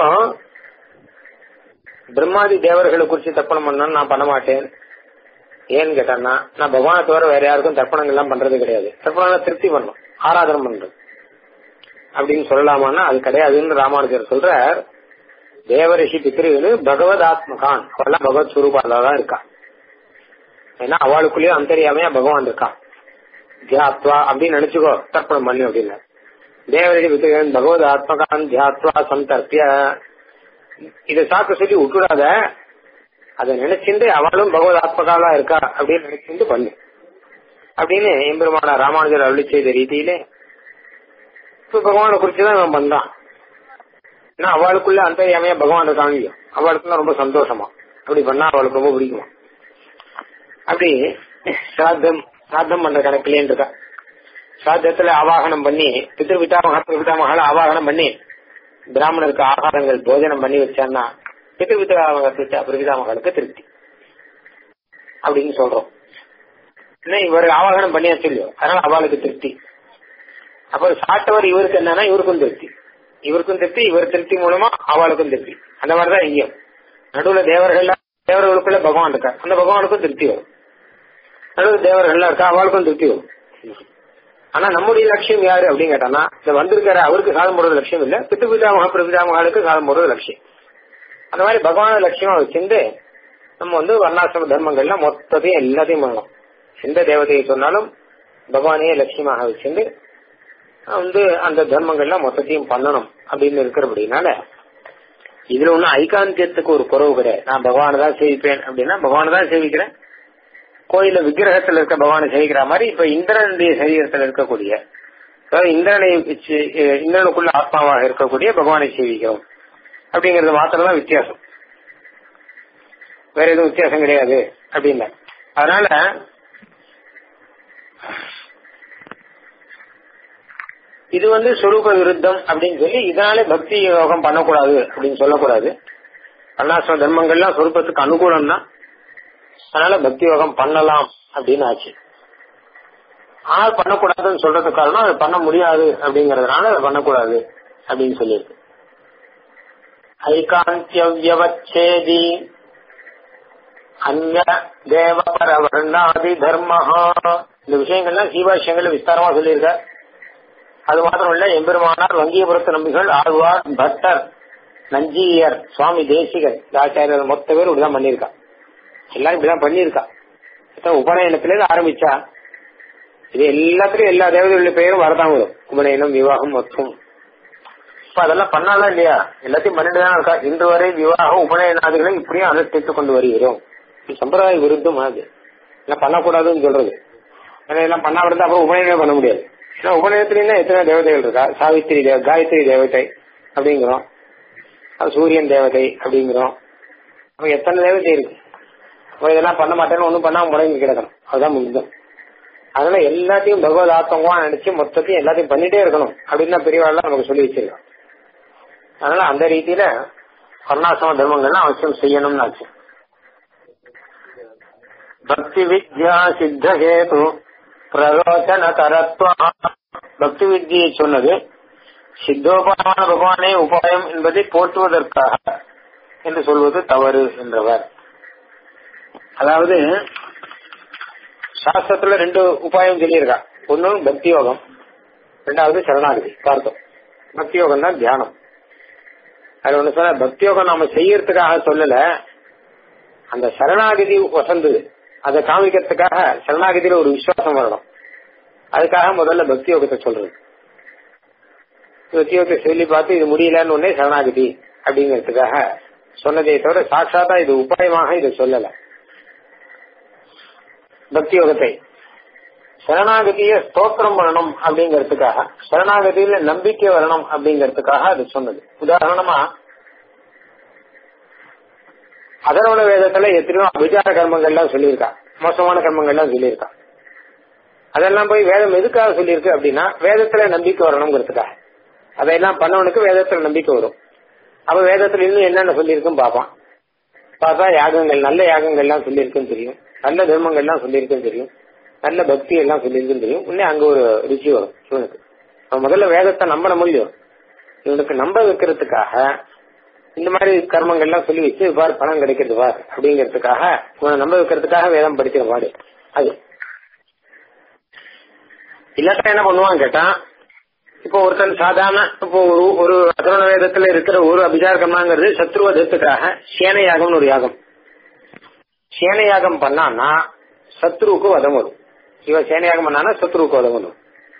பிரம்மாதி தேவர்களை குறிச்சு தர்ப்பணம் பண்ணணும் நான் பண்ண மாட்டேன் ஏன்னு கேட்டான்னா நான் பகவானை தவிர வேற யாருக்கும் தர்ப்பணங்கள் எல்லாம் பண்றது கிடையாது தர்ப்பணம் திருப்தி பண்ணும் ஆராதனம் பண்றது அப்படின்னு சொல்லலாமான்னா அது கிடையாதுன்னு ராமானுஜர் சொல்ற தேவரிஷி பித்ருன்னு பகவத் ஆத்மகான் அவெல்லாம் பகவத் சுரூபால தான் இருக்கா ஏன்னா அவளுக்குள்ளேயும் அந்தரியாமையா பகவான் இருக்கான் தியாத்வா அப்படின்னு நினைச்சுக்கோ தர்ப்பணம் பண்ணு அப்படின்னு தேவரிஷி பித்ருவன் பகவத் ஆத்மகான் தியாத்வா சந்தர்ப்பிய இதை சாக்க சொல்லி விட்டுடாத அதை நினைச்சிருந்து அவளும் பகவத் ஆத்மகாலா இருக்கா அப்படின்னு நினைச்சிருந்து பண்ணு அப்படின்னு எம்பெருமான ராமானுஜர் அருளி செய்த ரீதியிலே இப்ப பகவானை குறிச்சுதான் இவன் பண்றான் ஏன்னா அவளுக்குள்ள அந்தரியாமையா பகவான் இருக்காங்க அவளுக்குள்ள ரொம்ப சந்தோஷமா அப்படி பண்ணா அவளுக்கு ரொம்ப பிடிக்குமா அப்படி சாத்தம் சாத்தம் பண்ற கணக்கிலேன்னு இருக்கா சாத்தத்துல ஆவாகனம் பண்ணி பித்திரு பிதாமக பிதாமகளை ஆவாகனம் பண்ணி பிராமணருக்கு ஆகாரங்கள் போஜனம் பண்ணி வச்சான்னா பித்திரு பிதாமக பிரபிதாமகளுக்கு திருப்தி அப்படின்னு சொல்றோம் என்ன இவர் ஆவாகனம் பண்ணியாச்சு இல்லையோ அதனால அவளுக்கு திருப்தி அப்புறம் சாட்டவர் இவருக்கு என்னன்னா இவருக்கும் திருப்தி இவருக்கும் திருப்தி இவர் திருப்தி மூலமா அவளுக்கும் திருப்தி அந்த மாதிரிதான் இங்கேயும் நடுவுல தேவர்கள் தேவர்களுக்குள்ள பகவான் இருக்கா அந்த பகவானுக்கும் திருப்தி வரும் நடுவில் தேவர்கள்லாம் இருக்கா அவளுக்கும் திருப்தி வரும் ஆனா நம்முடைய லட்சியம் யாரு அப்படின்னு கேட்டானா இந்த வந்திருக்கிற அவருக்கு சாதம் போடுறது லட்சியம் இல்ல பித்து பிதாமக பிரபிதாமகளுக்கு சாதம் போடுறது லட்சியம் அந்த மாதிரி பகவான லட்சியமா வச்சிருந்து நம்ம வந்து வர்ணாசிரம தர்மங்கள்ல மொத்தத்தையும் எல்லாத்தையும் பண்ணணும் எந்த தேவதையை சொன்னாலும் பகவானையே லட்சியமாக வச்சிருந்து வந்து அந்த தர்மங்கள்லாம் மொத்தத்தையும் பண்ணணும் அப்படின்னு இருக்கிறபடினால இதுல ஒன்னும் ஐகாந்தியத்துக்கு ஒரு குறவு கிடையாது நான் பகவானை தான் சேவிப்பேன் அப்படின்னா பகவானை தான் சேவிக்கிறேன் கோயில விக்கிரகத்துல இருக்க பகவானை சேவிக்கிற மாதிரி இப்ப இந்திரனுடைய சரீரத்தில் இருக்கக்கூடிய அதாவது இந்திரனை வச்சு இந்திரனுக்குள்ள ஆத்மாவாக இருக்கக்கூடிய பகவானை சேவிக்கிறோம் அப்படிங்கறது மாத்திரம் தான் வித்தியாசம் வேற எதுவும் வித்தியாசம் கிடையாது அப்படின்னா அதனால இது வந்து சொரூப விருத்தம் அப்படின்னு சொல்லி இதனால பக்தி யோகம் பண்ணக்கூடாது அப்படின்னு சொல்லக்கூடாது அண்ணாசிரம தர்மங்கள்லாம் சொரூபத்துக்கு அனுகூலம் தான் அதனால பக்தி யோகம் பண்ணலாம் அப்படின்னு ஆச்சு ஆனால் பண்ணக்கூடாதுன்னு சொல்றதுக்கு காரணம் அது பண்ண முடியாது அப்படிங்கறதுனால அதை பண்ணக்கூடாது அப்படின்னு சொல்லியிருக்கு ஐகாந்தியவச்சேதி அந்ய தேவ பரவர்ணாதி தர்மஹா இந்த விஷயங்கள்லாம் சீவாஷயங்கள்ல விஸ்தாரமா சொல்லியிருக்க அது மாத்திரம் இல்ல எம்பெருமானார் வங்கியபுரத்து நம்பிகள் ஆழ்வார் பட்டர் நஞ்சியர் சுவாமி தேசிகர் ஆச்சாரியர் மொத்த பேர் இப்படிதான் பண்ணியிருக்கா எல்லாரும் இப்படிதான் பண்ணியிருக்கா உபநயனத்திலேருந்து ஆரம்பிச்சா இது எல்லாத்துலயும் எல்லா தேவதைகளுடைய பெயரும் வரதான் வரும் உபநயனம் விவாகம் மொத்தம் இப்ப அதெல்லாம் பண்ணாதான் இல்லையா எல்லாத்தையும் பண்ணிட்டு தான் இருக்கா இன்று வரை விவாகம் உபநயனாதிகளை இப்படியும் அனுஷ்டித்துக் கொண்டு வருகிறோம் இது சம்பிரதாய விருத்தம் அது எல்லாம் பண்ணக்கூடாதுன்னு சொல்றது ஏன்னா எல்லாம் பண்ணாம இருந்தா அப்புறம் உபநயனமே பண்ண முடியாது ஏன்னா உபநயத்திலேயே எத்தனை தேவதைகள் இருக்கா சாவித்திரி தேவ காயத்ரி தேவதை அப்படிங்கிறோம் சூரியன் தேவதை அப்படிங்கிறோம் அப்ப எத்தனை தேவதை இருக்கு அப்ப இதெல்லாம் பண்ண மாட்டேன்னு ஒண்ணும் பண்ணாம முடங்கி கிடக்கணும் அதுதான் முக்கியம் அதனால எல்லாத்தையும் பகவத் ஆத்தங்கமா நினைச்சு மொத்தத்தையும் எல்லாத்தையும் பண்ணிட்டே இருக்கணும் அப்படின்னு தான் பெரியவாள்லாம் நமக்கு சொல்லி வச்சிருக்கோம் அதனால அந்த ரீதியில வர்ணாசிரம தர்மங்கள்லாம் அவசியம் செய்யணும்னு ஆச்சு பக்தி வித்யா சித்த ஹேது பிரரோச்சன தரத்துவ பக்தி வித்தியை சொன்னது சித்தோபான பகவானே உபாயம் என்பதை போற்றுவதற்காக என்று சொல்வது தவறு என்றவர் அதாவது சாஸ்திரத்துல ரெண்டு உபாயம் சொல்லியிருக்கா ஒன்னு பக்தி யோகம் ரெண்டாவது சரணாகதி பார்த்தோம் பக்தி யோகம் தான் தியானம் அது ஒண்ணு சொன்ன பக்தி யோகம் நாம செய்யறதுக்காக சொல்லல அந்த சரணாகதி வசந்தது அதை காமிக்கிறதுக்காக சரணாகதியில ஒரு விசுவாசம் வரணும் அதுக்காக முதல்ல பக்தி யோகத்தை சொல்றது பக்தி யோகத்தை சொல்லி பார்த்து இது முடியலன்னு உடனே சரணாகதி அப்படிங்கிறதுக்காக சொன்னதே தவிர சாட்சாத்தா இது உபாயமாக இதை சொல்லல பக்தி யோகத்தை சரணாகதிய ஸ்தோத்திரம் பண்ணணும் அப்படிங்கறதுக்காக சரணாகதியில நம்பிக்கை வரணும் அப்படிங்கறதுக்காக அது சொன்னது உதாரணமா அதரோட வேதத்துல எத்தனையோ அபிச்சார கர்மங்கள்லாம் சொல்லியிருக்கா மோசமான கர்மங்கள்லாம் சொல்லியிருக்கா அதெல்லாம் போய் வேதம் எதுக்காக சொல்லியிருக்கு அப்படின்னா வேதத்துல நம்பிக்கை வரணுங்கிறதுக்காக அதையெல்லாம் பண்ணவனுக்கு வேதத்துல நம்பிக்கை வரும் அப்ப வேதத்துல இன்னும் என்னென்ன சொல்லியிருக்குன்னு பார்ப்பான் பார்த்தா யாகங்கள் நல்ல யாகங்கள்லாம் சொல்லியிருக்குன்னு தெரியும் நல்ல தர்மங்கள்லாம் சொல்லியிருக்குன்னு தெரியும் நல்ல பக்தி எல்லாம் சொல்லியிருக்குன்னு தெரியும் இன்னும் அங்க ஒரு ருச்சி வரும் இவனுக்கு அவன் முதல்ல வேதத்தை நம்பன முடியும் இவனுக்கு நம்ப வைக்கிறதுக்காக இந்த மாதிரி கர்மங்கள்லாம் சொல்லி வச்சு பார் பணம் கிடைக்கிறது பார் அப்படிங்கிறதுக்காக இவனை நம்ப வைக்கிறதுக்காக வேதம் படிக்கிற பாடு அது இல்லாட்டா என்ன பண்ணுவான் கேட்டா இப்போ ஒருத்தன் சாதாரண இப்போ ஒரு ஒரு அதரண வேதத்துல இருக்கிற ஒரு அபிசார கர்மாங்கிறது சத்ருவதத்துக்காக சேன யாகம்னு ஒரு யாகம் சேன யாகம் பண்ணான்னா சத்ருவுக்கு வதம் வரும் இவன் சேன யாகம் பண்ணானா சத்ருவுக்கு வதம் வரும்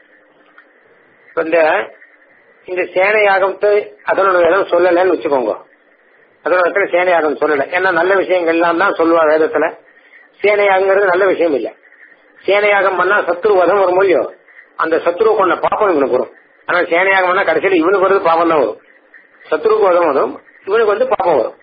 இப்ப இந்த இந்த சேன யாகத்தை அதனோட வேதம் சொல்லலன்னு வச்சுக்கோங்க அதோட இடத்துல சேன யாகம் சொல்லல ஏன்னா நல்ல விஷயங்கள்லாம் தான் சொல்லுவா வேதத்துல சேன யாகங்கிறது நல்ல விஷயம் இல்ல சேன யாகம் பண்ணா சத்ரு வதம் வரும் இல்லையோ அந்த சத்ருவை கொண்ட பாப்பம் இவனுக்கு வரும் ஆனா சேன யாகம் பண்ணா கடைசியில் இவனுக்கு வருது பாப்பம் தான் வரும் சத்ருக்கு வதம் வரும் இவனுக்கு வந்து பாப்பம் வரும்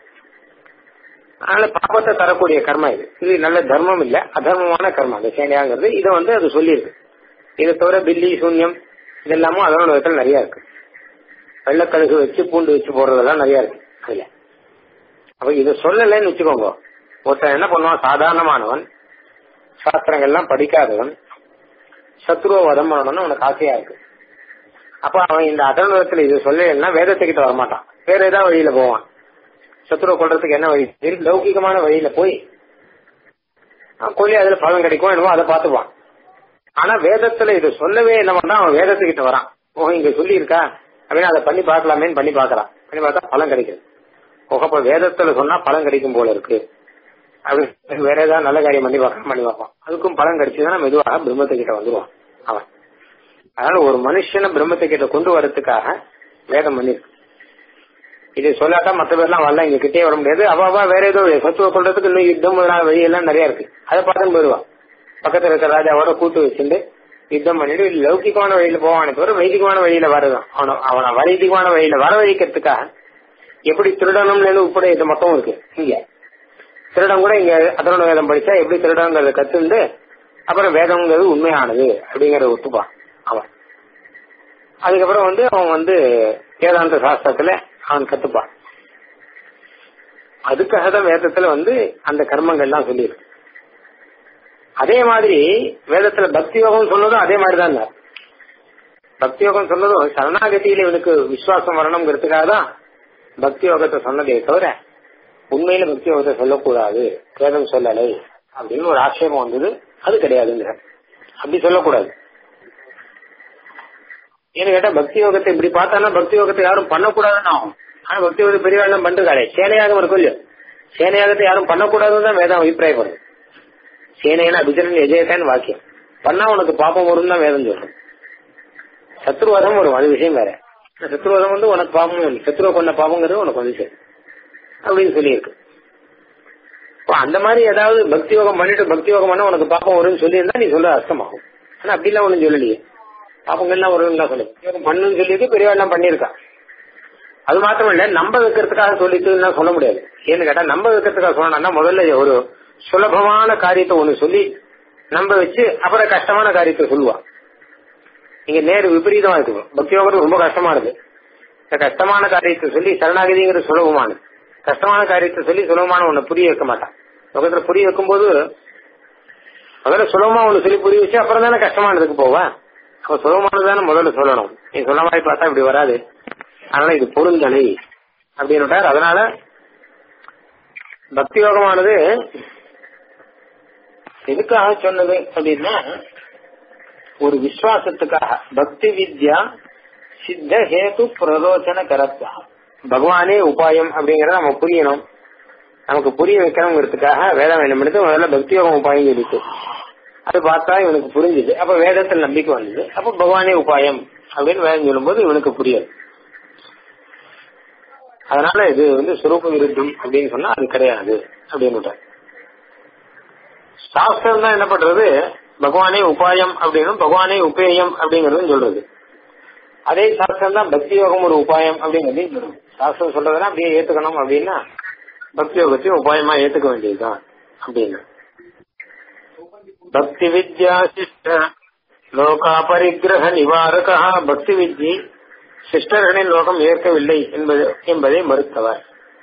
அதனால பாப்பத்தை தரக்கூடிய கர்மா இது இது நல்ல தர்மம் இல்ல அதர்மமான கர்மா அந்த சேனையாங்கிறது இதை வந்து அது சொல்லியிருக்கு இதை தவிர பில்லி சூன்யம் இதெல்லாமும் அதனோட விதத்துல நிறைய இருக்கு வெள்ளக்கழுகு வச்சு பூண்டு வச்சு போடுறதெல்லாம் நிறைய இருக்கு அதுல அப்ப இதை சொல்லலைன்னு வச்சுக்கோங்க ஒருத்தன் என்ன பண்ணுவான் சாதாரணமானவன் சாஸ்திரங்கள்லாம் படிக்காதவன் சத்ருவ வதம் பண்ணணும்னு அவனுக்கு ஆசையா இருக்கு அப்ப அவன் இந்த அதர்மத்துல இது சொல்லலைன்னா வேதத்துக்கிட்ட வரமாட்டான் வேற ஏதாவது வழியில போவான் சத்துருவ கொள்றதுக்கு என்ன வழி லௌகிகமான வழியில போய் கொல்லி அதுல பலன் கிடைக்கும் என்னமோ அதை பார்த்துப்பான் ஆனா வேதத்துல இது சொல்லவே என்ன பண்ணா அவன் வேதத்துக்கிட்ட வரான் ஓ இங்க சொல்லி இருக்கா அப்படின்னு அதை பண்ணி பார்க்கலாமேன்னு பண்ணி பார்க்கறான் பண்ணி பார்த்தா பலன் கிடைக்குது ஓஹோ அப்ப வேதத்துல சொன்னா பலன் கிடைக்கும் போல இருக்கு அப்படி வேற ஏதாவது நல்ல காரியம் பண்ணி பார்க்கலாம் பண்ணி பார்ப்பான் அதுக்கும் பலன் கிடைச்சதுன்னா மெதுவாக பிரம்மத்துக்கிட்ட வந்துருவான் அவன் அதனால ஒரு மனுஷனை பிரம்மத்துக்கிட்ட கொண்டு வரதுக்காக வேதம் பண்ணிருக்கு இது சொல்லாட்டா மற்ற பேர்லாம் வரல இங்க கிட்டே வர முடியாது அவ வேற ஏதோ சத்துவ கொள்றதுக்கு இன்னும் யுத்தம் முதலான வழி எல்லாம் நிறைய இருக்கு அதை பார்த்துன்னு போயிடுவான் பக்கத்துல இருக்கிற ராஜாவோட கூட்டு வச்சுட்டு யுத்தம் பண்ணிட்டு லௌகிகமான வழியில போவானே தவிர வைதிகமான வழியில வரதான் அவன அவனை வைதிகமான வழியில வர வைக்கிறதுக்காக எப்படி திருடணும்னு உட்பட இது மொத்தம் இருக்கு இங்க திருடம் கூட இங்க அதனோட வேதம் படிச்சா எப்படி திருடங்கிறத கத்துண்டு அப்புறம் வேதம்ங்கிறது உண்மையானது அப்படிங்கறத ஒத்துப்பான் அவன் அதுக்கப்புறம் வந்து அவன் வந்து வேதாந்த சாஸ்திரத்துல அவன் கத்துப்பான் அதுக்காக தான் வேதத்துல வந்து அந்த கர்மங்கள்லாம் சொல்லியிருக்கு அதே மாதிரி வேதத்துல பக்தி யோகம் சொன்னதும் அதே மாதிரி தான் பக்தி யோகம் சொன்னதும் சரணாகதியில இவனுக்கு விசுவாசம் வரணுங்கிறதுக்காக தான் பக்தி யோகத்தை சொன்னதே தவிர உண்மையில பக்தி யோகத்தை சொல்லக்கூடாது வேதம் சொல்லலை அப்படின்னு ஒரு ஆட்சேபம் வந்தது அது கிடையாதுங்கிற அப்படி சொல்லக்கூடாது ஏன்னு கேட்டா பக்தி யோகத்தை இப்படி பார்த்தாலும் பக்தி யோகத்தை யாரும் பண்ணக்கூடாதுன்னு ஆகும் ஆனா பக்தி யோகத்தை பெரிய எல்லாம் பண்றாளே சேனையாகம் இருக்கும் இல்லையோ சேனையாகத்தை யாரும் பண்ணக்கூடாதுன்னு தான் வேதம் அபிப்பிராயப்படுது சேனையான அபிச்சரன் எஜயத்தான் வாக்கியம் பண்ணா உனக்கு பாப்பம் வரும் தான் வேதம் சொல்றோம் சத்ருவதம் வரும் அது விஷயம் வேற சத்ருவதம் வந்து உனக்கு பாவம் இல்லை சத்ருவ கொண்ட பாவங்கிறது உனக்கு வந்து சரி அப்படின்னு சொல்லியிருக்கு இப்போ அந்த மாதிரி ஏதாவது பக்தி யோகம் பண்ணிட்டு பக்தி யோகம் பண்ணா உனக்கு பாப்பம் வரும்னு சொல்லியிருந்தா நீ சொல்ற அர்த்தமாகும் ஆனா அப்படிலாம் ஒண்ணும் சொல்லலையே பாப்பங்கள்லாம் வரும்னு சொல்லு யோகம் பண்ணுன்னு சொல்லிட்டு பெரியவாள்லாம் பண்ணியிருக்கா அது மாத்திரம் இல்ல நம்ப வைக்கிறதுக்காக சொல்லிட்டுலாம் சொல்ல முடியாது ஏன்னு கேட்டா நம்ப வைக்கிறதுக்காக சொன்னா முதல்ல ஒரு சுலபமான காரியத்தை ஒண்ணு சொல்லி நம்ப வச்சு அப்புறம் கஷ்டமான காரியத்தை சொல்லுவா இங்க நேரு விபரீதமா இருக்கு பக்தி யோகம் ரொம்ப கஷ்டமானது இந்த கஷ்டமான காரியத்தை சொல்லி சரணாகதிங்கிறது சுலபமானது கஷ்டமான காரியத்தை சொல்லி சுலபமான ஒண்ணு புரிய வைக்க மாட்டான் லோகத்துல புரிய வைக்கும்போது முதல்ல சுலபமா ஒண்ணு சொல்லி புரிய வச்சு அப்புறம் தானே கஷ்டமானதுக்கு போவேன் அப்ப சுலபமானதானே முதல்ல சொல்லணும் நீ சொல்ல மாதிரி பார்த்தா இப்படி வராது அதனால இது பொருந்தனை அப்படின்னு அதனால பக்தி யோகமானது எதுக்காக சொன்னது அப்படின்னா ஒரு விசுவாசத்துக்காக பக்தி வித்யா சித்த ஹேது பிரரோச்சன கரத்வா பகவானே உபாயம் அப்படிங்கறத நம்ம புரியணும் நமக்கு புரிய வைக்கணுங்கிறதுக்காக வேதம் என்ன பண்ணுது முதல்ல பக்தி யோகம் உபாயம் இருக்கு அது பார்த்தா இவனுக்கு புரிஞ்சுது அப்ப வேதத்தில் நம்பிக்கை வந்தது அப்ப பகவானே உபாயம் அப்படின்னு வேதம் சொல்லும்போது இவனுக்கு புரியாது அதனால இது வந்து சுரூப விருத்தம் அப்படின்னு சொன்னா அது கிடையாது அப்படின்னு சாஸ்திரம் தான் என்ன பண்றது பகவானே உபாயம் அப்படின்னும் பகவானே உபேயம் அப்படிங்கறதும் சொல்றது அதே சாஸ்திரம் தான் பக்தி யோகம் ஒரு உபாயம் அப்படிங்கறதையும் சொல்றது சாஸ்திரம் சொல்றதெல்லாம் அப்படியே ஏத்துக்கணும் அப்படின்னா பக்தி யோகத்தையும் உபாயமா ஏத்துக்க வேண்டியதுதான் அப்படின்னு பக்தி வித்யா சிஷ்ட லோகா பரிகிரக நிவாரகா பக்தி வித்யை சிஸ்டர்களின் லோகம் ஏற்கவில்லை என்பது என்பதை மறுத்தவர்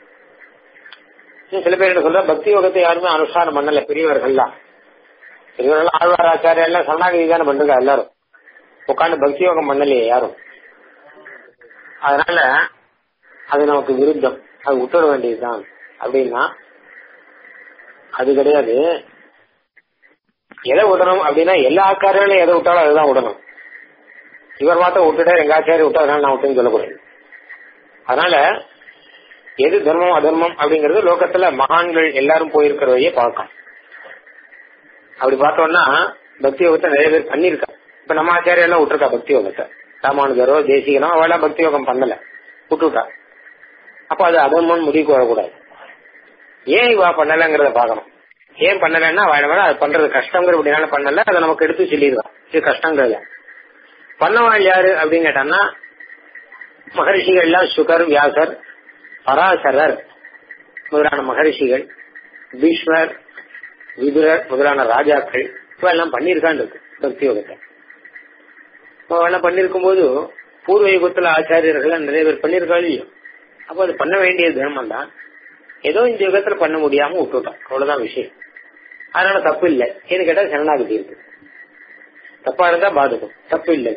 சில பேர் என்ன சொல்ற பக்தி யோகத்தை யாருமே அனுஷ்டானம் பண்ணல பெரியவர்கள்லாம் பெரியவர்கள் ஆழ்வார் ஆச்சாரியா எல்லாம் சரணாகதி தானே பண்றா எல்லாரும் உட்காந்து பக்தி யோகம் பண்ணலையே யாரும் அதனால அது நமக்கு விருத்தம் அது விட்டுட வேண்டியதுதான் அப்படின்னா அது கிடையாது எதை விடணும் அப்படின்னா எல்லா ஆச்சாரியர்களும் எதை விட்டாலும் அதுதான் விடணும் இவர் மாத்திரம் விட்டுட்டா எங்க ஆச்சாரிய விட்டா அதனால நான் விட்டுன்னு சொல்லக்கூடாது அதனால எது தர்மம் அதர்மம் அப்படிங்கறது லோகத்துல மகான்கள் எல்லாரும் போயிருக்கிற வழியே பார்க்கலாம் அப்படி பார்த்தோம்னா பக்தி யோகத்தை நிறைய பேர் பண்ணிருக்கா இப்ப நம்ம ஆச்சாரியம் எல்லாம் விட்டுருக்கா பக்தி யோகத்தை ராமானுஜரோ தேசிகனோ அவெல்லாம் பக்தி யோகம் பண்ணல விட்டுவிட்டா அப்ப அது அதர்மம் முடிவுக்கு வரக்கூடாது ஏன் இவா பண்ணலங்கிறத பாக்கணும் ஏன் பண்ணலன்னா வேண அது பண்றது கஷ்டங்கிற அப்படினால பண்ணல அதை நமக்கு எடுத்து சொல்லிடுவான் இது கஷ்டங்கிறத பண்ணவாள் யாரு அப்படின்னு கேட்டான்னா மகரிஷிகள் எல்லாம் சுகர் வியாசர் பராசரர் முதலான மகரிஷிகள் பீஷ்மர் விதுரர் முதலான ராஜாக்கள் இவெல்லாம் பண்ணியிருக்கான் இருக்கு பக்தி யோகத்தை எல்லாம் பண்ணிருக்கும் போது பூர்வ யுகத்துல ஆச்சாரியர்கள் நிறைய பேர் பண்ணிருக்கா இல்லையோ அப்ப அது பண்ண வேண்டிய தர்மம் தான் ஏதோ இந்த யுகத்துல பண்ண முடியாம விட்டுட்டோம் அவ்வளவுதான் விஷயம் அதனால தப்பு இல்லை ஏன்னு கேட்டா சரணாகதி இருக்கு தப்பா இருந்தா பாதகம் தப்பு இல்லை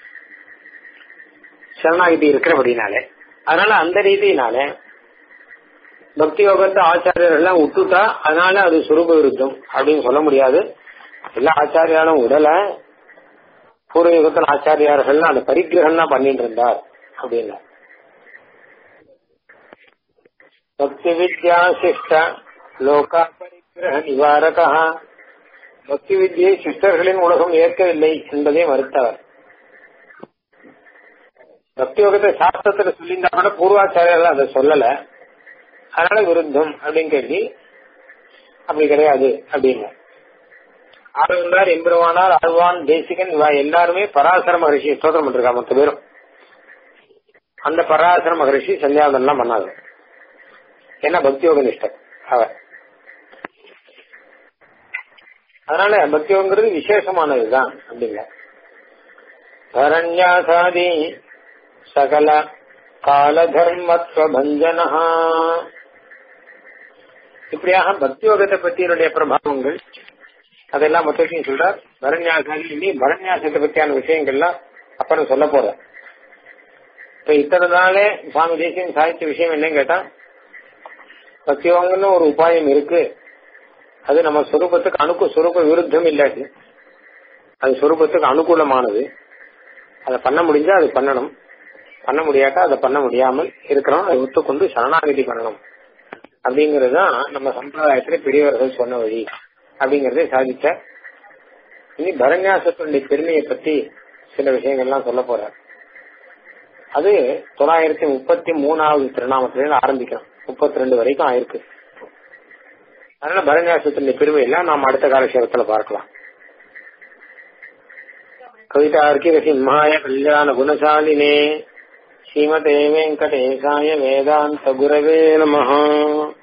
சரணாகதி இருக்கிறபடினாலே அதனால அந்த ரீதியினால பக்தி யோகத்தை ஆச்சாரியர் எல்லாம் விட்டுட்டா அதனால அது சுரூப விருத்தம் அப்படின்னு சொல்ல முடியாது எல்லா ஆச்சாரியாலும் உடல பூர்வ யுகத்தில் ஆச்சாரியார்கள் அந்த பரிகிரகம் தான் பண்ணிட்டு இருந்தார் அப்படின்னா பக்தி வித்யா சிஷ்ட லோகா பரிகிரக நிவாரகா பக்தி வித்தியை சிஸ்டர்களின் உலகம் ஏற்கவில்லை என்பதை மறுத்தவர் பக்தி யோகத்தை சாஸ்திரத்துல சொல்லியிருந்தா கூட பூர்வாச்சாரியர்கள் அதை சொல்லல அதனால விருந்தம் அப்படின்னு கேள்வி அப்படி கிடையாது அப்படின்னு ஆழ்வார் எம்பெருமானார் ஆழ்வான் தேசிகன் இவா எல்லாருமே பராசர மகரிஷி ஸ்தோத்திரம் பண்ணிருக்கா மொத்த பேரும் அந்த பராசர மகரிஷி சந்தியாவதம் பண்ணாது என்ன பக்தியோக நிஷ்டம் அவர் அதனால பக்தியோங்கிறது விசேஷமானதுதான் அப்படிங்க சரண்யாசாதி சகல காலதர்மத்துவ பஞ்சனஹா இப்படியாக பக்தியோகத்தை பற்றியனுடைய பிரபாவங்கள் அதெல்லாம் மொத்தத்தையும் சொல்றார் பரநியாசாதி இனி பரநியாசத்தை பத்தியான விஷயங்கள்லாம் அப்புறம் சொல்ல போற இப்ப இத்தனை நாளே சுவாமி தேசியம் சாதிச்ச விஷயம் என்னன்னு கேட்டா பக்திவாங்கன்னு ஒரு உபாயம் இருக்கு அது நம்ம சொரூபத்துக்கு அணுக்கு சொரூப விருத்தம் இல்லாது அது சொரூபத்துக்கு அனுகூலமானது அதை பண்ண முடிஞ்சா அது பண்ணணும் பண்ண முடியாட்டா அதை பண்ண முடியாமல் இருக்கிறோம் அதை ஒத்துக்கொண்டு சரணாகதி பண்ணணும் அப்படிங்கிறது தான் நம்ம சம்பிரதாயத்துல பெரியவர்கள் சொன்ன வழி அப்படிங்கறதை சாதிச்ச இனி பரநியாசத்தினுடைய பெருமையை பத்தி சில விஷயங்கள்லாம் சொல்ல போறார் அது தொள்ளாயிரத்தி முப்பத்தி மூணாவது திருநாமத்திலிருந்து ஆரம்பிக்கும் முப்பத்தி ரெண்டு வரைக்கும் ஆயிருக்கு அதனால பரநியாசத்தினுடைய பெருமை எல்லாம் நாம் அடுத்த காலக்ஷேபத்துல பார்க்கலாம் கவிதார்க்கிக சிம்மாய கல்யாண குணசாலினே ஸ்ரீமதே வெங்கடேசாய வேதாந்த குரவே நமஹ